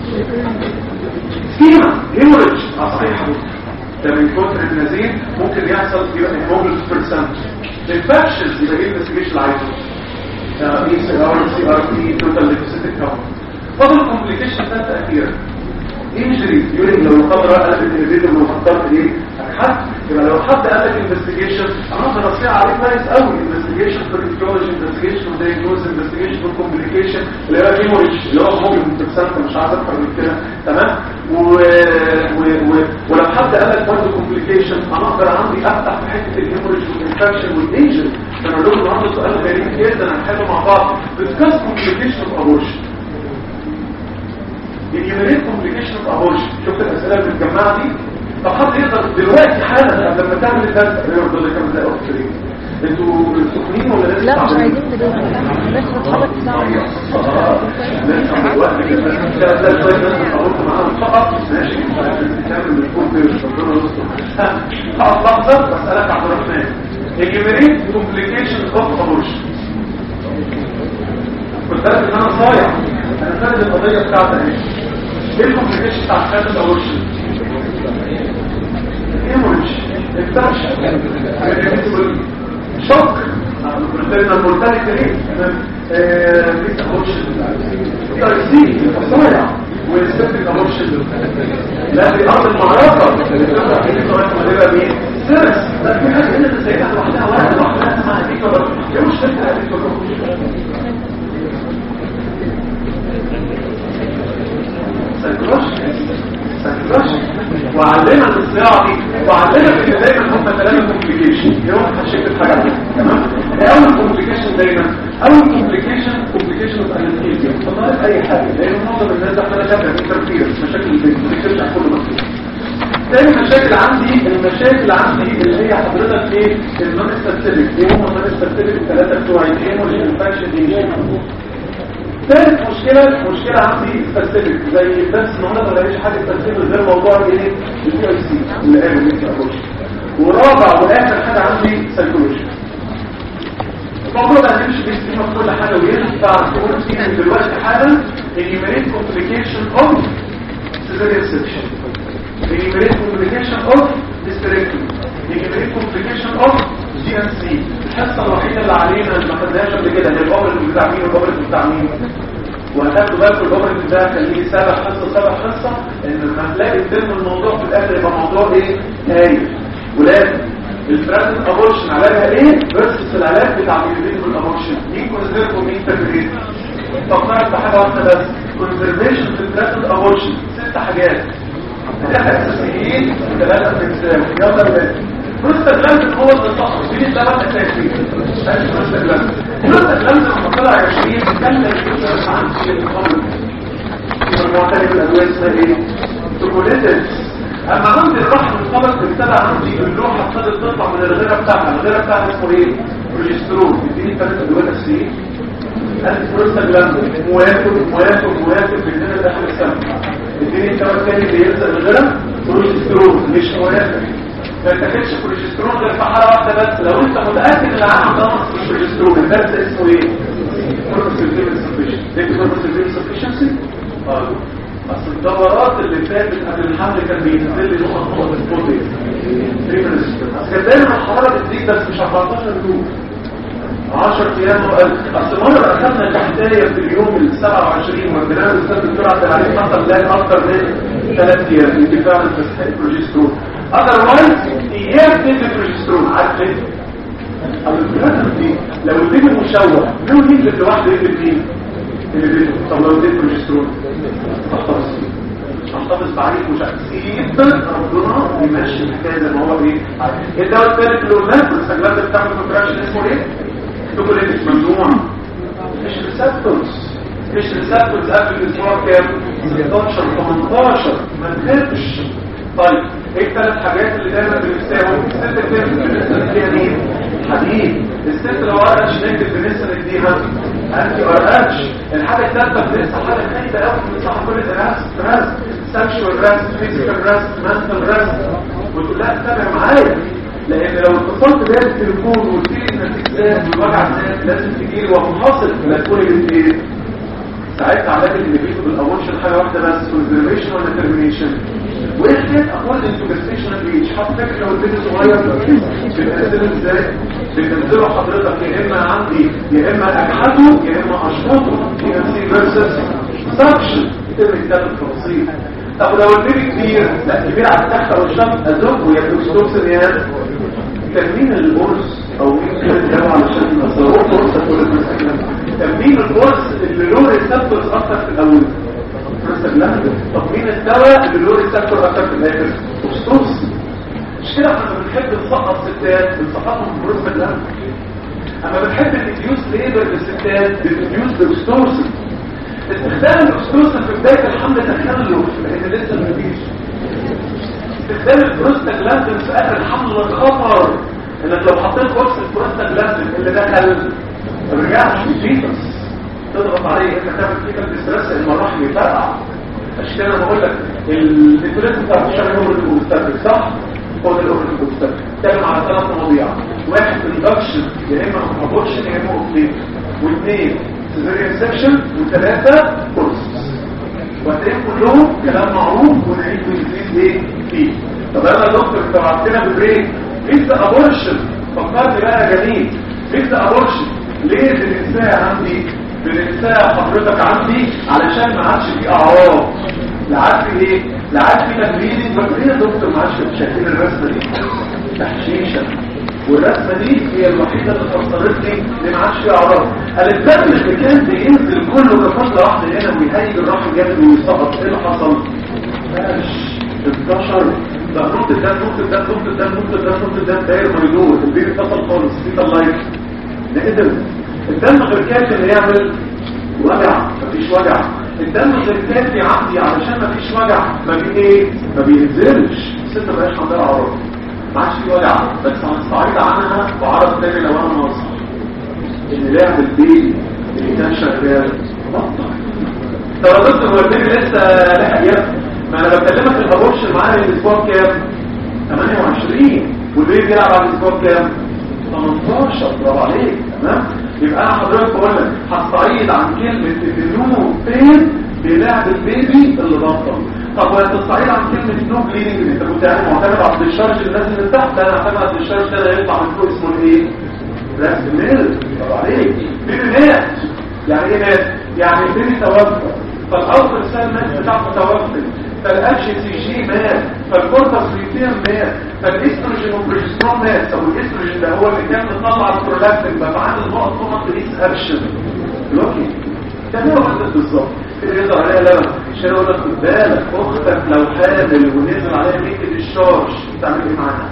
سكيما هيموريدج اه صحيح ده من كتر النزيف ممكن يحصل يبقى هيموجل بيرسنت انفكشنز يبقى ايه الانفستيجيشن اللي عايزه اي سي ار سي ار بي توتال ليكوسيتيك كاونت فاضل كومبليكيشن ثالثه اخيره انجري يقول لو الخضره قلبت الفيديو لو فكرت ايه حد يبقى لو حد قال لك انفستيجيشن انا اقدر اصيع عليه كويس قوي انفستيجيشن فور ايتيولوجي انفستيجيشن فور دايجنوز انفستيجيشن فور كومبليكيشن اللي هو هيموريج اللي هو ممكن تبسنت مش عايز اكتر من كده تمام و... و... و... ولو حد قال لك برضه كومبليكيشن انا اقدر عندي افتح في حته الهيموريج والانفكشن والانجري انا لهم النهارده سؤال غريب جدا هنحله مع بعض ديسكاس كومبليكيشن اوف ابورشن اليومينيت كومبليكيشن اوف ابورشن شفت الاسئله اللي متجمعه دي طب حد يقدر دلوقتي حالا لما تعمل الدرس يرضى لك كام دقيقه في انتوا سخنين ولا لسه لا مش عايزين ندوس بس بتحرك ساعة لسه الوقت كده لا لا شويه ناس قلت معاهم فقط ماشي تعمل الكود ربنا يستر اه لحظه بسالك عبد الرحمن اليومينيت كومبليكيشن اوف ابورشن قلت لك ان انا صايع انا فاهم القضيه بتاعتي ايه ايه الكومبليكيشن بتاع حاله الابورشن هيموريج انفكشن شوك قلنا المورتاليتي ايه بيت ابورشن تايسي صايع والسبتك ابورشن لا في ارض المعركه اللي مين سيرس لا في حاجه هنا تسيبها لوحدها واحد لوحدها اسمها دي كده ايه مشكلتها دي سايكولوجي سايكولوجي وعلمنا الصياعه دي وعلمنا ان دايما هم ثلاثه كومبليكيشن يوم هشكل حاجه تمام اول كومبليكيشن دايما اول كومبليكيشن كومبليكيشن اوف انستيزيا طبعا اي حاجه لان معظم الناس احنا شايفين التركيز مشاكل البيت بتكتبش على كل مصير تاني مشاكل عندي المشاكل عندي اللي هي حضرتك ايه النون ستاتيك ايه هم النون ستاتيك الثلاثه بتوع ايه والانفكشن دي ثالث مشكلة مشكلة عندي سبيسيفيك زي بس النهارده ما بلاقيش حاجة سبيسيفيك غير موضوع الايه البي اي سي اللي قالوا ميكس ابروش ورابع واخر حاجة عندي سايكولوجي الموضوع ده هنمشي بيه في كل حاجة وينفع تقول فيه دلوقتي حالا enumerate complication of cesarean section enumerate complication of hysterectomy enumerate complication of GNC الحصة الوحيدة اللي علينا اللي ما خدناهاش قبل كده هي الاوبريت بتاع مين والاوبريت بتاع مين وهتاخدوا بالكم الاوبريت ده كان ليه سبع حصة سبع حصة ان لما هتلاقي ضمن الموضوع في الاخر يبقى موضوع ايه؟ هايل ولازم البرازنت ابورشن علاجها ايه فيرسس العلاج بتاع البيبي الابورشن مين كونسيرف ومين تجريد فكرت بحاجه واحده بس كونسرفيشن في البرازنت ابورشن ست حاجات ثلاثه اساسيين وثلاثه بنساوي يلا يا ولاد بروستاجلاند هو التصحص مين الثلاث اساسيين ادي بروستاجلاند بروستاجلاند لما طلع 20 كان الفكره عن الخمر المعترف الادويه اسمها ايه؟ توكوليتس اما عندي الرحم الخبر ابتدى عندي اللوحه ابتدت تطلع من الغيره بتاعها الغيره بتاعها اسمه ايه بروجسترون بتديني ثلاث ادويه اساسيين قالت بروستاجلاند موافق موافق موافق بالنسبه داخل السم اديني الدواء الثاني اللي يلزق الغيره بروجسترون مش موافق ما تاخدش بروجسترون غير في حاله واحده بس لو انت متاكد ان العام ده مش بروجسترون الدرس اسمه ايه كوربوسيل سفيشنسي كوربوسيل سفيشنسي اه اصل الدورات اللي فاتت قبل الحمل كان بينزل لي نقط نقط الفوتي اصل كان دايما الحراره بتزيد بس مش 14 يوم 10 ايام وقال اصل مره اخذنا التحتايه في اليوم ال 27 وادينا الاستاذ الدكتور عبد العليم حصل لها اكتر من 3 ايام يمكن فعلا تستحق بروجسترون اذروايز ايام تدي بروجسترون عارف ليه؟ اصل البلازم دي لو البيبي مشوه لو ينزل لوحده يكتب مين؟ اللي بيته طب لو اديت بروجسترون احتفظ احتفظ بعريف مش سيب ربنا يمشي الحكايه زي ما هو ايه الدواء الثالث اللي قلناه السجلات بتعمل كونتراكشن اسمه ايه؟ دوكوليتس ممنوع مش ريسبتورز مش ريسبتورز قبل الاسبوع كام 16 18 ما تخافش طيب ايه الثلاث حاجات اللي دايما بنستاهل الست بتنزل فيها مين حديد الست لو قرأتش نكتب بنسى نديها انتي ارقاتش الحاجه الثالثه بنسى حاجه خايفه قوي من صح كل الناس راس سكشوال راس فيزيكال راس منتال راس وتقول لها تتابع معايا لان لو اتصلت بيها بالتليفون وقلت لي انك تكسب والوجع الناس لازم تجي لي ومنحصر لا تقولي بنت ايه ساعتها علاج اللي بيجوا بالابورشن حاجه واحده بس كونزرفيشن ولا ترمينيشن واحد اقول انتو جستيشنال ريتش حط فاكر لو البيبي صغير بننزله ازاي بننزله حضرتك يا اما عندي يا اما اجحده يا اما اشفطه في نفسي فيرسس سكشن يتم الكتاب التفاصيل طب لو البيبي كبير لا كبير على التحت او الشمس ازوجه يا بروستوكسن يا تمرين القرص او مين كان الدواء علشان نصروه فرصه كل المسائل تمرين القرص اللي له ريسبتورز اكتر في الاول طب مين الدواء اللي له ريسبتور اكتر في الاخر بروستوكس مش كده احنا بنحب نسقط ستات بنسقطهم بروز بالله اما بنحب نديوس ليبر للستات بنديوس بروستوكس استخدام الاكستوسن في بداية الحمل تخلف لان لسه مفيش استخدام البروستاجلاندين في اخر الحمل خطر انك لو حطيت قرص البروستاجلاندين اللي دخل ما رجعش فيتس تضغط عليه انت تعمل فيتال ديستريس المراحل يفرقع عشان كده انا بقول لك الديتوليت بتاع الشهر هو اللي مستقبل صح هو ده الاوبن المستقبل تكلم على ثلاث مواضيع واحد اندكشن يا اما ابورشن يا اما اوبليت واثنين سيزيريان سكشن وثلاثة كورسز وهتلاقيهم كلهم كلام معروف ونعيد ونزيد ايه فيه طب انا يا دكتور انت بعتنا ببريك مثل ابورشن فكرت بقى يا جميل مثل ابورشن ليه بننساها عندي بننساها حضرتك عندي علشان ما عادش فيه اعراض لا عاد في ايه لا عاد في تجريد طب ليه يا دكتور ما عادش شايفين الرسمه دي تحشيشه والرسمه دي هي الوحيده اللي فسرت لي ان ما عادش فيها اعراض الدم اللي كان بينزل كله كفتره واحده هنا ويهيج الراحه جامد ويسقط ايه اللي حصل ماشي انتشر ده نقطة ده نقطة ده نقطة ده نقطة ده نقطة ده داير ما يدور البيبي اتصل خالص في طلايف ده قدر الدم غير كافي انه يعمل وجع مفيش وجع الدم غير كافي عندي علشان مفيش وجع ما بي ايه ما بينزلش الست مبقاش عندها عرض ما عادش في وجع بس هنستعيد عنها وعرض تاني لو انا ناقص ان لعب البيبي اللي كان شغال بطل طب يا دكتور هو البيبي لسه لها ايام ما انا بكلمك الابورشن معانا الاسبوع كام 28 والبيبي بيلعب على الاسبوع كام 18 برافو عليك تمام يبقى انا حضرتك بقول لك هستعيد عن كلمه النو فين بلعب البيبي اللي بطل طب وهتستعيد عن كلمه نو بليدنج انت كنت يعني معتمد على الديشارج اللي نازل من تحت انا معتمد على الديشارج ده اللي هيطلع من فوق اسمه ايه؟ راس ميل برافو عليك بيبي مات يعني ايه مات؟ يعني البيبي توفى فالاوتر سيل مات بتاعته توفت فالاتش سي جي مات فالكورتكس بيتيم مات فالاستروجين والبروجسترون مات او الاستروجين ده هو اللي كان مطلع البرولاكتين بقى معانا النقط نقط ريس اكشن بلوكي ده هو ده بالظبط اللي يظهر عليها لبن عشان اقول لك خد بالك اختك لو حامل ونزل عليها ميكل الشارج تعمل ايه معاها؟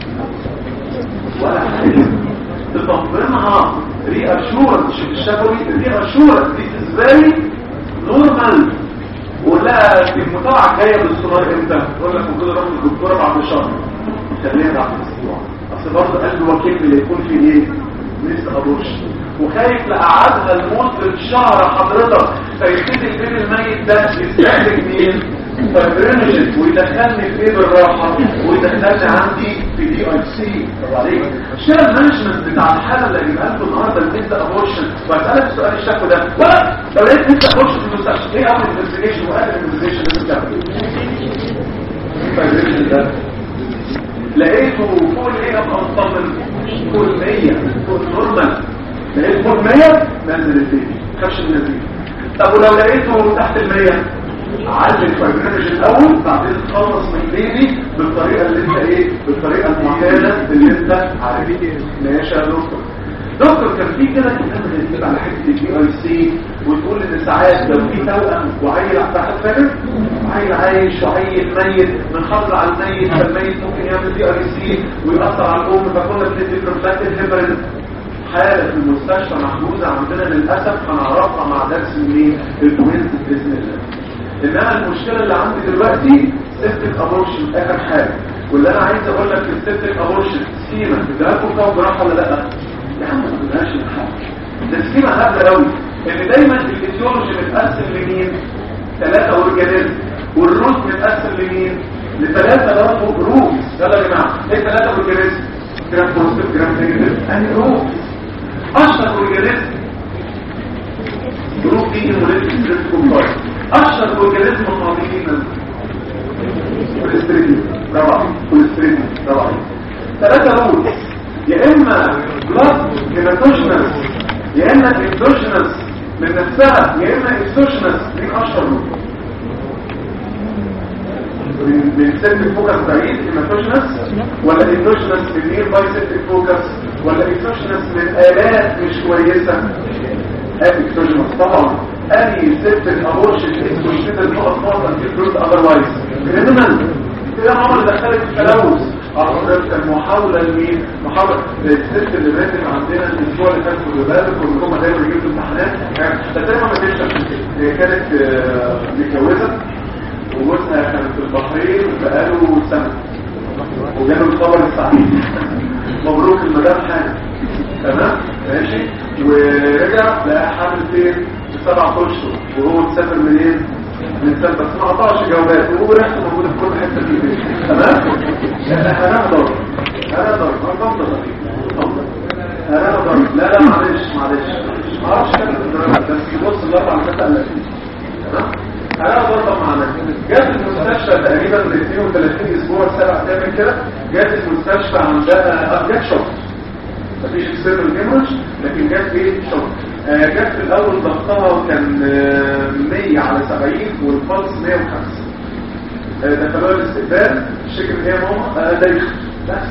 ولا حاجه تطمنها ري اشورنس شوف الشفوي ري اشورنس دي ازاي نورمال ولا المطالعه الجايه بالاستمرار امتى تقول لك المفروض اروح للدكتوره بعد شهر خليها بعد اسبوع اصل برضه قلب وكيل اللي يكون في ايه ميس ابورش وخايف لقعدها لمده شهر حضرتك فيبتدي البيبي الميت ده يستهلك مين فبرنجت ويدخلني في ايه بالراحه ويدخلني عندي في دي اي سي طب عليك شيل المانجمنت بتاع الحاله اللي هجيبها لكم النهارده الميد ابورشن واسالك السؤال الشكوى ده ولا لو لقيت ميد ابورشن في المستشفى ايه اول انفستيجيشن واقل انفستيجيشن لازم تعمله فالبرنجت ده لقيته فوق الايه ابقى مطمن فوق ال 100 فوق النورمال لقيت فوق 100 نزل البيبي خش النزيف طب ولو لقيته تحت ال 100 علم الفايبرينج الاول بعدين تخلص من البيبي بالطريقه اللي انت ايه بالطريقه المعتاده اللي انت عارفها ماشي يا دكتور دكتور كان في كده كلام غريب على حته البي اي سي وتقول ان ساعات لو في توأم وعيل تحت فاكر عيل عايش وعيل ميت بنحافظ على الميت فالميت ممكن يعمل بي اي سي ويأثر على الام فكنا بندي بروفلاكتين هيبرين حالة في المستشفى محجوزة عندنا للأسف هنعرفها مع درس منين الكوينت بإذن الله انما المشكلة اللي عندي دلوقتي سيبتك ابورشن اخر حاجة واللي انا عايز اقول لك في السيبتك ابورشن سكيمة تدركوا كم جراحة ولا لا يا عم ما تدركش الحاجة ده سكيمة هبلة قوي ان دايما الفيزيولوجي متقسم لمين ثلاثة اورجانيزم والروت متقسم لمين لثلاثة برضه روت يلا يا جماعة ايه ثلاثة اورجانيزم جرام بوزيتيف جرام نيجاتيف اني روت اشهر اورجانيزم جروب دي الموليكيول كومبايند اشهر اورجانيزم الطبيعي كوليسترول برافو عليك كوليسترول برافو عليك ثلاثه روت يا اما بلاد هيماتوجينس يا اما اكسوجينس من نفسها يا اما اكسوجينس من اشهر روت من من سيرت فوكس بعيد هيماتوجينس ولا اكسوجينس من نير باي سيرت فوكس ولا اكسوجينس من الات مش كويسه اكسوجينس طبعا اي ست الابورشن اسمه شدة النقط نقطة في الفلوس اذروايز مينيمال كده عمر دخلت التلوث أعرف المحاولة لمين؟ محاولة الست اللي ماتت عندنا الأسبوع اللي فات خدوا بالك وإن هم دايما يجيبوا امتحانات بس أنا ما بتشتغل هي كانت آه، متجوزة وجوزها كان في البحرين بقاله سنة وجاله الخبر السعيد مبروك المدام حامل تمام ماشي ورجع لقى حامل فين في سبع اشهر وهو مسافر منين من سنة بس ما قطعش جوابات وهو ريحته موجوده في كل حته في البيت تمام لا هنقدر هنقدر هنقدر هنقدر لا لا معلش معلش ما اعرفش كده بس بص الاربع حتى قال تمام هنقدر برضه معانا جات المستشفى تقريبا ب 32 اسبوع سبع ايام كده جات المستشفى عندها جات شوك مفيش اكسترنال هيموريج لكن جت ايه شوك آه جت في الاول ضغطها كان آه 100 على 70 والبلس 105 آه دخلوها الاستقبال الشكل هي ماما آه دايخ بس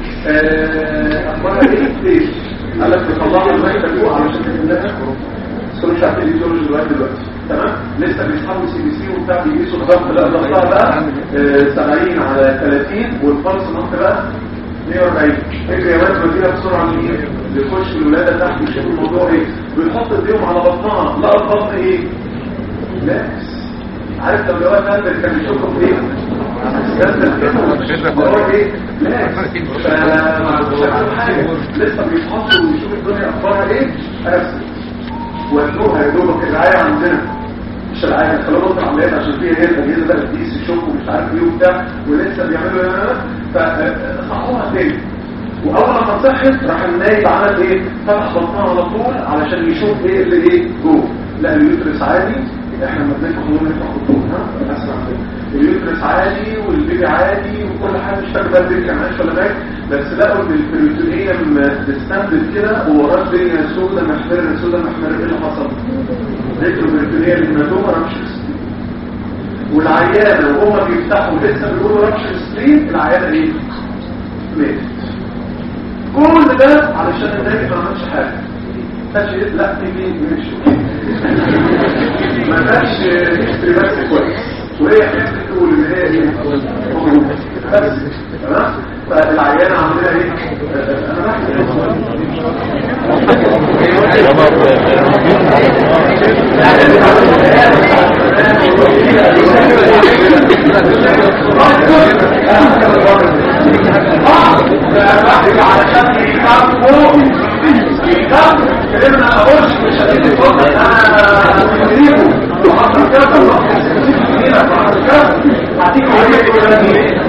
آه اخبارها ايه ليش قال لك بيطلعوا الميت فوق علشان تملاها بس مش عارفين الايديولوجي لغايه دلوقتي تمام لسه بيسحبوا سي بي سي وبتاع بيقيسوا الضغط لا ضغطها بقى آه، 70 على 30 والفرص نط بقى 140 اجري يا ولد وديها بسرعه لمين يخش الولاده تحت يشوف الموضوع ايه بيحط ايديهم على بطنها لا البطن ايه لا عارف لو الواد نازل كان بيشوفه في ايه نازل كده هو ايه لا فما حاجه لسه بيتحطوا ويشوف الدنيا اخبارها ايه ارسل ودوها يا دوبك الرعايه عندنا مش العيان خلوا نقطة عمليات عشان فيها هي الأجهزة بقى تقيس يشوفوا مش عارف ايه وبتاع ولسه بيعملوا فصحوها تاني وأول لما صحت راح النايب عمل ايه؟ فتح بطنها على طول علشان يشوف ايه اللي ايه جوه لا اليوترس عادي احنا لما بنفتح خطوط نفتح خطوط ها اسمع كده اليوترس عادي والبيبي عادي وكل حاجه مش فاكر بقى البيبي كان عايش ولا مات بس لقوا ان البريتونيوم ديستاندد كده ووراه الدنيا سودة محمره سودة محمره ايه اللي حصل؟ ريتروبريتونيوم هيماتوما رابشر سترين والعيانه وهما بيفتحوا لسه بيقولوا رابشر سترين العيانه ايه؟ ماتت كل ده علشان النبي ما عملش حاجه ماشي لا تيجي مش ما كانش هيستري بس كويس وهي كانت تقول ان هي ايه بس تمام فالعيانه عامله ايه انا بحكي علشان يكفوا يكفوا كلمنا اقولش مش هتيجي تقول انا مديره وحصل كذا وحصل كذا هتيجي وهي تقول لي ايه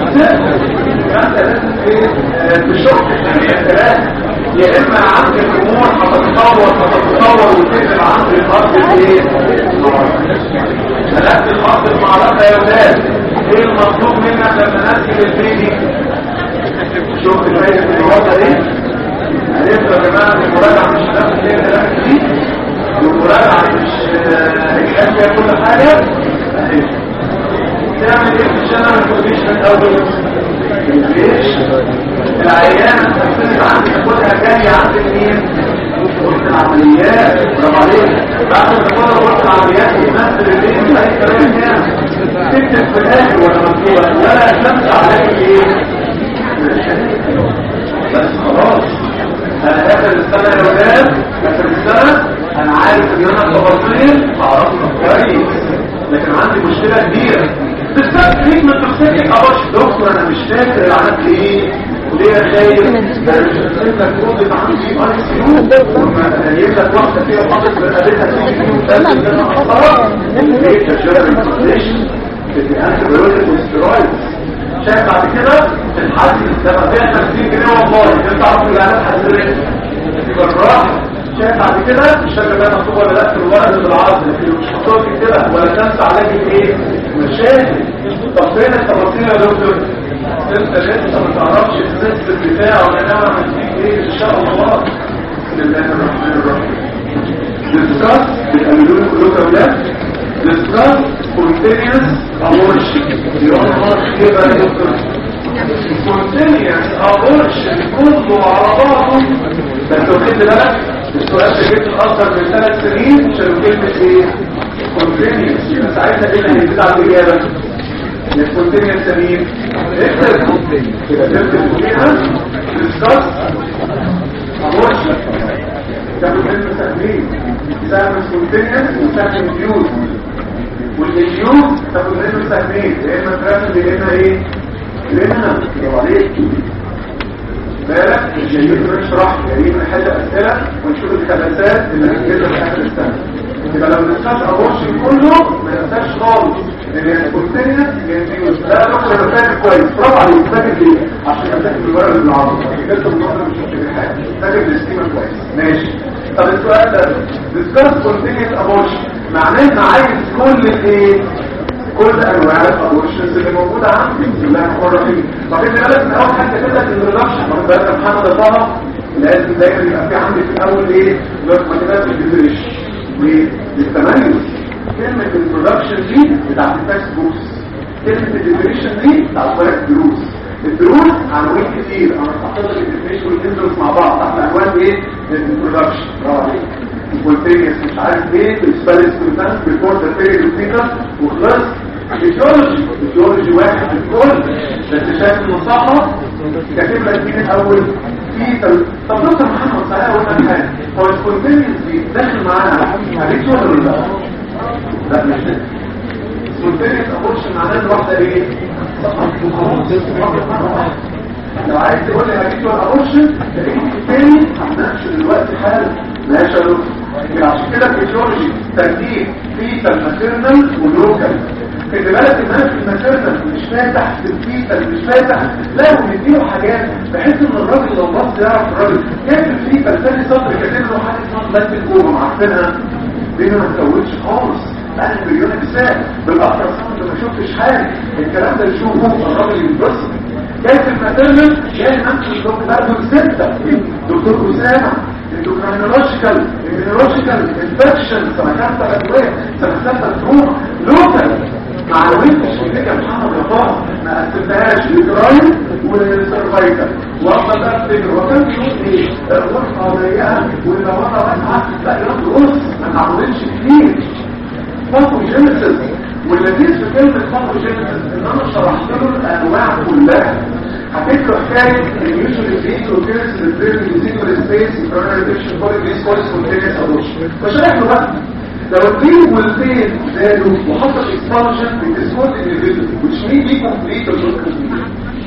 بشوف يا اما عند الامور هتتطور هتتطور وتنزل عند الارض الايه هنأتي الارض المعركه يا ولاد ايه المطلوب منك لما ننزل البيبي شوف الفايده في الوضع ايه عرفتوا يا جماعه ان المراجعه مش هتاخد ليه ثلاث سنين والمراجعه مش هيحتاج فيها كل حاجه اهي تعمل ايه في الشنة ما تقوليش من اول ليش العيان هتختلف عندي تاخدها جاي عند مين وقت العمليات برافو عليك بعد ما تاخدها وقت العمليات وتمثل الليل في اي كلام هنا تكتب في الاخر ولا مكتوبه ولا تمسح عليك ايه بس خلاص انا اخر السنه يا ولاد اخر السنه انا عارف ان انا تفاصيل هعرفها كويس لكن عندي مشكله كبيره بالذات ليك من تخصيصك ابوش دكتور انا مش فاكر انا عملت ايه وليه انا خايف انا مش فاكر لك كود عندي اي سي يو جايب لك واحده فيها حاطط رقبتها سي سي يو وتاكد ان انا اخطرها ليه تشرب الكونديشن في انتي بيوتيك وستيرويد شايف بعد كده الحد ده بقى فيها 50 جنيه والله انت تعرف العلاج حسرين يبقى الراحه شايف بعد كده مش فاكر بقى مكتوب ولا لا في الورق اللي بالعرض لكن مش مكتوب كده ولا تنسى علاج ايه مشاكل طب فين التفاصيل يا دكتور انت لسه ما تعرفش السيستم بتاعه ولا نوع من ايه ان شاء الله بسم الله الرحمن الرحيم ديسكاس بيعملوا كلهم اولاد ديسكاس كونتينيوس abortion يقول ايه بقى يا دكتور كونتينيوس abortion كله على بعضه بس لو خدت بالك السؤال ده جبت اكتر من ثلاث سنين عشان كلمه ايه كونتينيوس يبقى ساعتها ايه اللي هيزيد على الاجابه الكونتينيوس سمين اكتب كده تكتب فيها ديسكاس abortion تاخد علم تأمين سهم كونتينيوس وسهم ديوز والديوز تاخد علم تأمين يا اما ترافل يا اما ايه يا اما لو عليك بالك الجيد نشرح جايين نحل اسئله ونشوف الخبثات اللي هنجيبها في اخر السنه يبقى لو نسخش ابورشن كله ما ننساش خالص ان الكونتينيوس ديوز لا دكتور انا فاكر كويس برافو عليك فاكر ليه عشان افكر بالورق اللي بالعرض كتبت النظر مش فاكر حاجه فاكر الاستيمه كويس ماشي طب السؤال ده discuss continuous abortion معناه ان عايز كل الايه كل انواع الابورشنز اللي موجوده عندي بسم الله الرحمن الرحيم طب انت بالك من اول حاجه كده الانترودكشن واخد بالك يا محمد طه لازم دايما يبقى في عندي في الاول ايه لازم كده الديفينيش للتميز كلمه الانترودكشن دي بتاعت التكست بوكس كلمه الديفينيشن دي بتاعت ورق الدروس الدروس عناوين كتير انا هحط لك الديفينيشن والانترودكشن مع بعض تحت عنوان ايه الانترودكشن برافو عليك سبونتينيوس مش عارف ايه بالسبالس كونتانس بيفور ذا بيريد فيتر وخلص فيسيولوجي فيسيولوجي واحد في الكل بس شايف المصحف كاتب لك مين الاول فيتر طب دكتور محمد صحيح اقول لك حاجه هو السبونتينيوس دي داخل معاها هريتشوال ولا لا؟ لا مش ده سبونتينيوس ابورشن معناه الواحده ايه؟ لو عايز تقول لي هجيب له ابورشن تاني هنناقش دلوقتي حالا ماشي يا دكتور عشان كده فيزيولوجي ترتيب فيتال ماتيرنال ولوكال خلي بالك الناس الماتيرنال مش فاتح في الفيتال مش فاتح لا ومديله حاجات بحيث ان الراجل لو بص يعرف الراجل كاتب الفيتال ثاني سطر كاتب له حاجه اسمها بلاد الجوه عارفينها دي ما تزودش خالص انا مليون مثال بالاكثر صمت ما شفتش حاجه الكلام ده يشوفه الراجل ينبسط كانت الماتيرنال جاي نفس الدكتور برضه ستة دكتور أسامة اندوكرينولوجيكال immunological انفكشن سنة خمسة أدوية سنة خمسة تروما لوكال ما علمتش اللي كان محمد رفاه ما قسمتهاش لجرايم والسرفايكال وأفضل بقى افتكر وكان بيقول ايه الغرفة ضيقة والبوابة واسعة لا يرد قص ما تعودش كتير باثوجينيسيس واللذيذ في كلمة باثوجينيسيس ان انا شرحت له الانواع كلها حكيت له حكاية اليوشن ديزيز وكيرس البريم ديزيز والسبيس برانيتيشن بوليجيس كويس كونتينيس ابوشن فشرح له بقى لو البين والبين زادوا وحصل اكسبانشن بتسكوت انديفيدوال which may be complete or not complete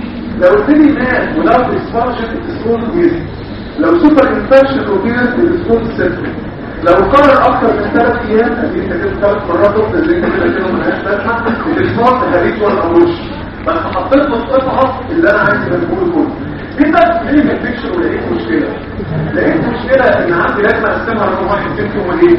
لو البين مات ولو اكسبانشن بتسكوت ويزي لو سوبر انفكشن وكيرس بتسكوت سيرفر لو قرر اكثر من ثلاث ايام اديك كده ثلاث مرات وقت اللي انت كده كده ملهاش لازمه الاسمار تهريج ولا ابوش بس حطيت له القطعه اللي انا عايز اقوله كله كده ليه ما تكتبش ولقيت مشكله لقيت مشكله ان عندي لازم اقسمها رقم واحد سيمتوم وايه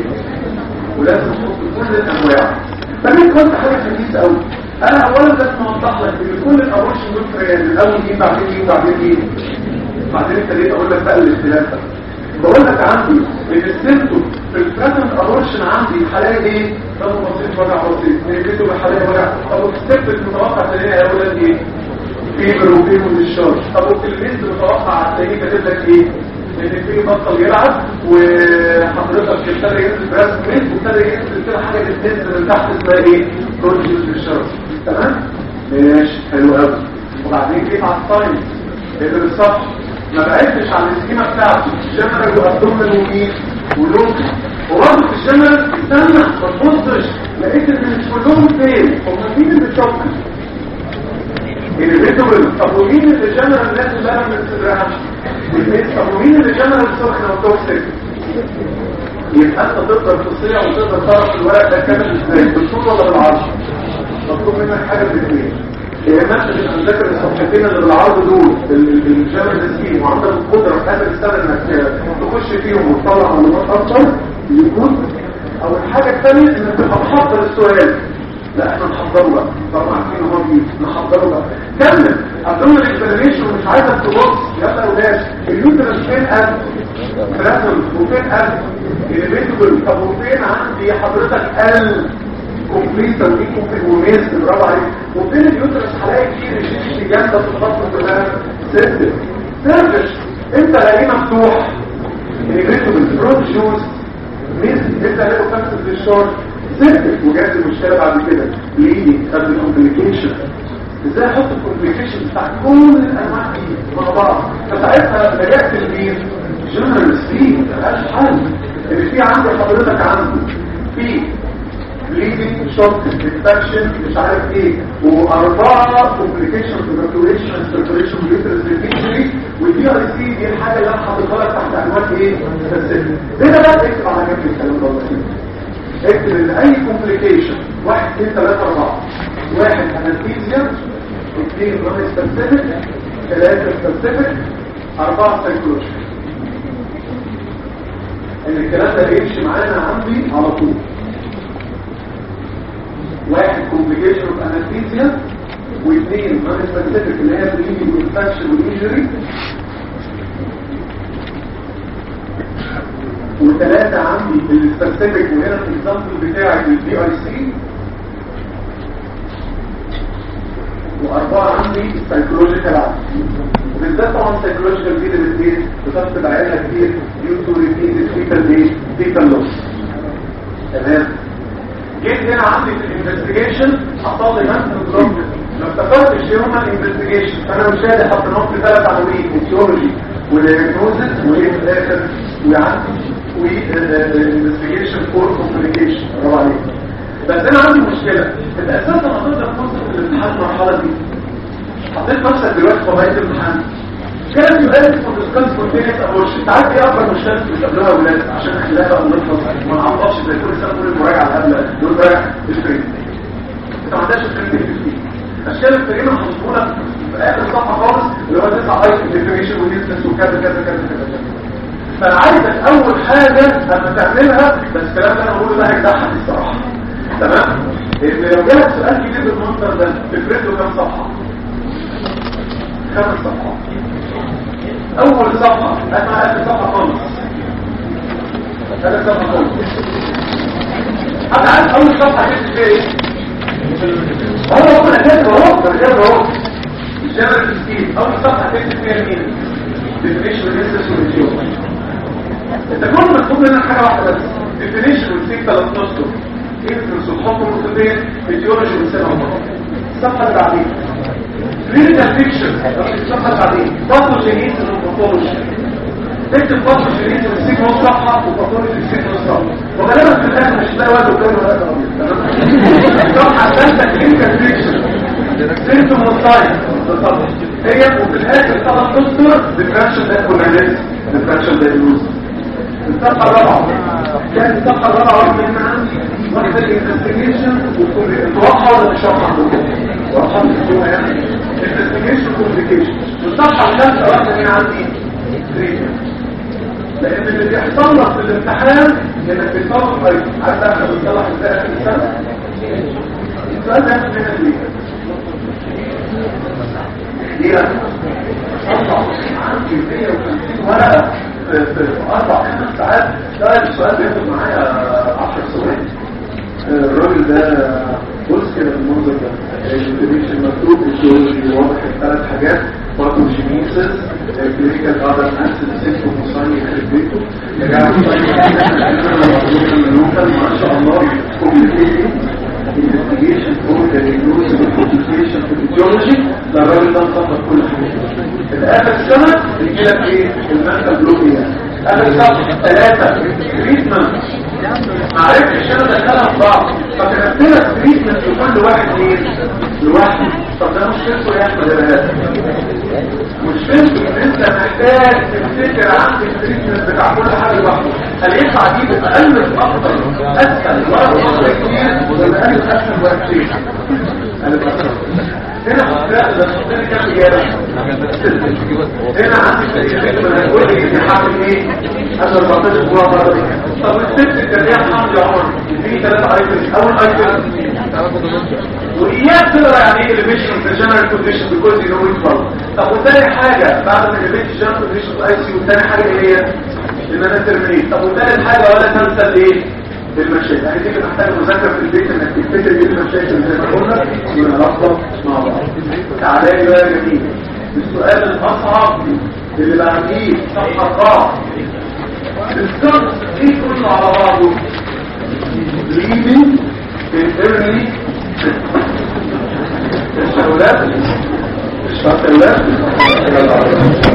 ولازم احط كل الانواع فدي كنت حاجه خفيفه قوي انا اولا لازم اوضح لك ان كل الابورشن دول فريان الاول مين بعدين مين بعدين مين بعدين ابتديت اقول لك بقى الاختلاف ده بقول لك عندي ان السيمتوم في البريزنت ابورشن عندي حاليا ايه طب بسيط وجع بسيط نيجيته بحاليا وجع طب الستيب المتوقع تلاقيها يا اولاد ايه فيبر وفيبر والشارج طب والتلميذ المتوقع هتلاقيه كاتب لك ايه ان في بطل يلعب وحضرتك ابتدى ينزل براس ميت وابتدى ينزل كده حاجه بتنزل من تحت اسمها ايه كونجيوس بالشارج تمام ماشي حلو قوي وبعدين جيت على الساينس اللي بالصح ما بعدتش على السكيمة بتاعته جنرال وابدومنال ومين ولوك وبرضه في الجنرال استنى ما تبصش لقيت ان مش كلهم فين هم مين اللي بتشوف الفيتوبل طب ومين اللي جنرال الناس اللي انا من صدرها طب ومين اللي جنرال سخنه وتوكسيك يبقى انت تقدر تصيع وتقدر تعرف الورق ده كامل ازاي بالطول ولا بالعرض مطلوب منك حاجه بالاثنين يا اما انت تبقى مذاكر الصفحتين اللي بالعرض دول الجامع النسيم وعندك القدره في هذا السنه انك تخش فيهم وتطلع معلومات اكتر يكون او الحاجه الثانيه انك تبقى محضر السؤال لا احنا نحضره بقى طبعا عارفين هو بيه نحضره بقى كمل هتقول الاكسبلانيشن ومش عايزك تبص يلا يا ولاد اليوترس فين قلب براسل وفين قلب الفيتبل طب وفين عندي حضرتك قلب كومبليت ودي كومبليت وميز برافو عليك وفين اليوترس هلاقي كتير يشيل جامده في الخط كلها سيستم سيرفش انت لاقيه مفتوح الفيتبل بروت جوز ميز انت لاقيه خمسه في الشورت سيرفش وجات المشكله بعد كده ليه خد الكومبليكيشن ازاي احط الكومبليكيشن بتاع كل الانواع دي مع بعض فساعتها لجأت لمين جنرال سي ملهاش حل اللي في عندي حضرتك عنده في bleeding shock infection مش عارف ايه واربعه complications evacuation circulation uterus injury والدي ار سي دي الحاجه اللي انا حاططها لك تحت عنوان ايه بس هنا بقى اكتب على جنب الكلام ده بسيط اكتب ان اي complication واحد اثنين ثلاثه اربعه واحد انستيزيا اثنين نون سبيسيفيك ثلاثه سبيسيفيك اربعه سايكولوجي ان الكلام ده بيمشي معانا عندي على طول واحد كومبليكيشن اوف انستيزيا واثنين نون سبيسيفيك اللي هي بليدنج والانفكشن والانجري وثلاثة عندي السبيسيفيك وهنا الاكزامبل بتاعي البي اي سي وأربعة عندي السايكولوجيكال عندي وبالذات طبعا السايكولوجيكال دي اللي بتفقد عيالها كتير due to repeated fetal ايه fetal loss تمام جيت هنا عندي في الانفستيجيشن حصل لي مثلا بلوك ما افتكرتش ايه هما الانفستيجيشن فانا مش قادر احط نقط في ثلاث عناوين فيسيولوجي ودياجنوزس وايه في الاخر وعندي والانفستيجيشن فور كومبليكيشن برافو عليك بس انا عندي مشكله انت اساسا ما تقدر توصل في الامتحان المرحله دي حطيت نفسك دلوقتي في قضيه الامتحان كان سؤال اسمه ديسكاس كونتينيوس ابورشن انت عارف ايه اكبر مشكله بتقابلوها يا ولاد عشان نخليها بقى نخلص ما نعطلش زي كل سنه كل المراجعه اللي قبل دول بقى ستريت انت ما عندكش ستريت فيه اشكال الفريمه محطوطه في اخر الصفحه خالص اللي هو تسع ايتم ديفينيشن وديستنس وكذا كذا كذا كذا فانا عايزك اول حاجه لما تعملها بس الكلام ده انا بقوله ده هيضحك الصراحه تمام ان لو جالك سؤال كبير بالمنظر ده تفرد له كام صفحه خمس صفحات اول صفحه اسمع اخر صفحه خالص ثلاث صفحه خالص حد عارف اول صفحه كتبت فيها ايه هو هو انا كاتب اهو انا كاتب اهو الجنرال سكيل اول صفحه كتبت فيها مين ديفينيشن ريسيرش وريفيو انت كنت مكتوب لنا حاجه واحده بس ديفينيشن والسيك 13 انفلس وتحط نقطتين فيزيولوجي والسنه الصفحه اللي بعدين كلينيكال بيكشر الصفحه اللي بعدين باثوجينيز وباثولوجي تكتب باثوجينيز والسيك نص صفحه وباثولوجي والسيك نص صفحه وغالبا في الاخر مش هتلاقي وقت وكلام ولا تمام الصفحه الثالثه كلينيكال بيكشر سيمتوم والساين هي وفي الاخر طبعا تذكر ديفرنشال دايجنوز ديفرنشال دايجنوز الصفحه الرابعه كانت الصفحه الرابعه واحده من عندي واحده الانفستيجيشن واضحه ولا مش واضحه عندكم واضحه مكتوبه يعني انفستيجيشن كومبليكيشن الصفحه الثالثه واحده من عندي تريتمنت لان اللي بيحصل لك في الامتحان انك بتصلح طيب عارف احنا بنصلح ازاي اخر السنه السؤال ده من التريتمنت ليه اطلع عندي 150 ورقه في في اربع خمس ساعات ده السؤال بياخد معايا 10 ثواني الراجل ده بص كده المنظر ده الانفورميشن مكتوب الجيولوجي واضح الثلاث حاجات باثوجينيسيس كلينيكال اذر اسيد سيستم مصاني يخرب بيته يا جماعه ما شاء الله كومبليكيشن investigation for the diagnosis of complication في الفيزيولوجي ده الراجل ده مخطط كل حاجه في اخر السنه بيجي لك ايه المنتال بلوكيا اخر سنه ثلاثه تريتمنت ما عرفتش انا ادخلها في بعض فكتبت لك تريتمنت لكل واحد ايه لوحده طب ده مشكلته يا احمد يا مشكلته ان انت محتاج تفتكر عند التريتمنت بتاع كل حاجه لوحده هل ينفع دي بتالف اكتر اسهل ولا كتير ولا الف اسهل ولا كتير هنا لا ده حطينا كام اجابه هنا عندي الفكره هتقول لي انت حاطط ايه انا 14 اسبوع بره طب الست التربيه حمد يا عمر في ثلاثه ايتمز اول ايتم واياك تقرا يعني ايه elevation في general condition because you know it well طب وثاني حاجه بعد ما elevate general condition في اي سي وثاني حاجه ايه هي ان انا ترمينيت طب وثالث حاجه ولا تنسى الايه المشاكل يعني دي محتاج مذاكره في البيت انك تفتكر ايه المشاكل زي ما قلنا ونربط مع بعض تعالى لي بقى يا جميل السؤال الاصعب اللي بعديه صفحه اربعه الكورس ايه كله على بعضه leading in early الشهولات الشهولات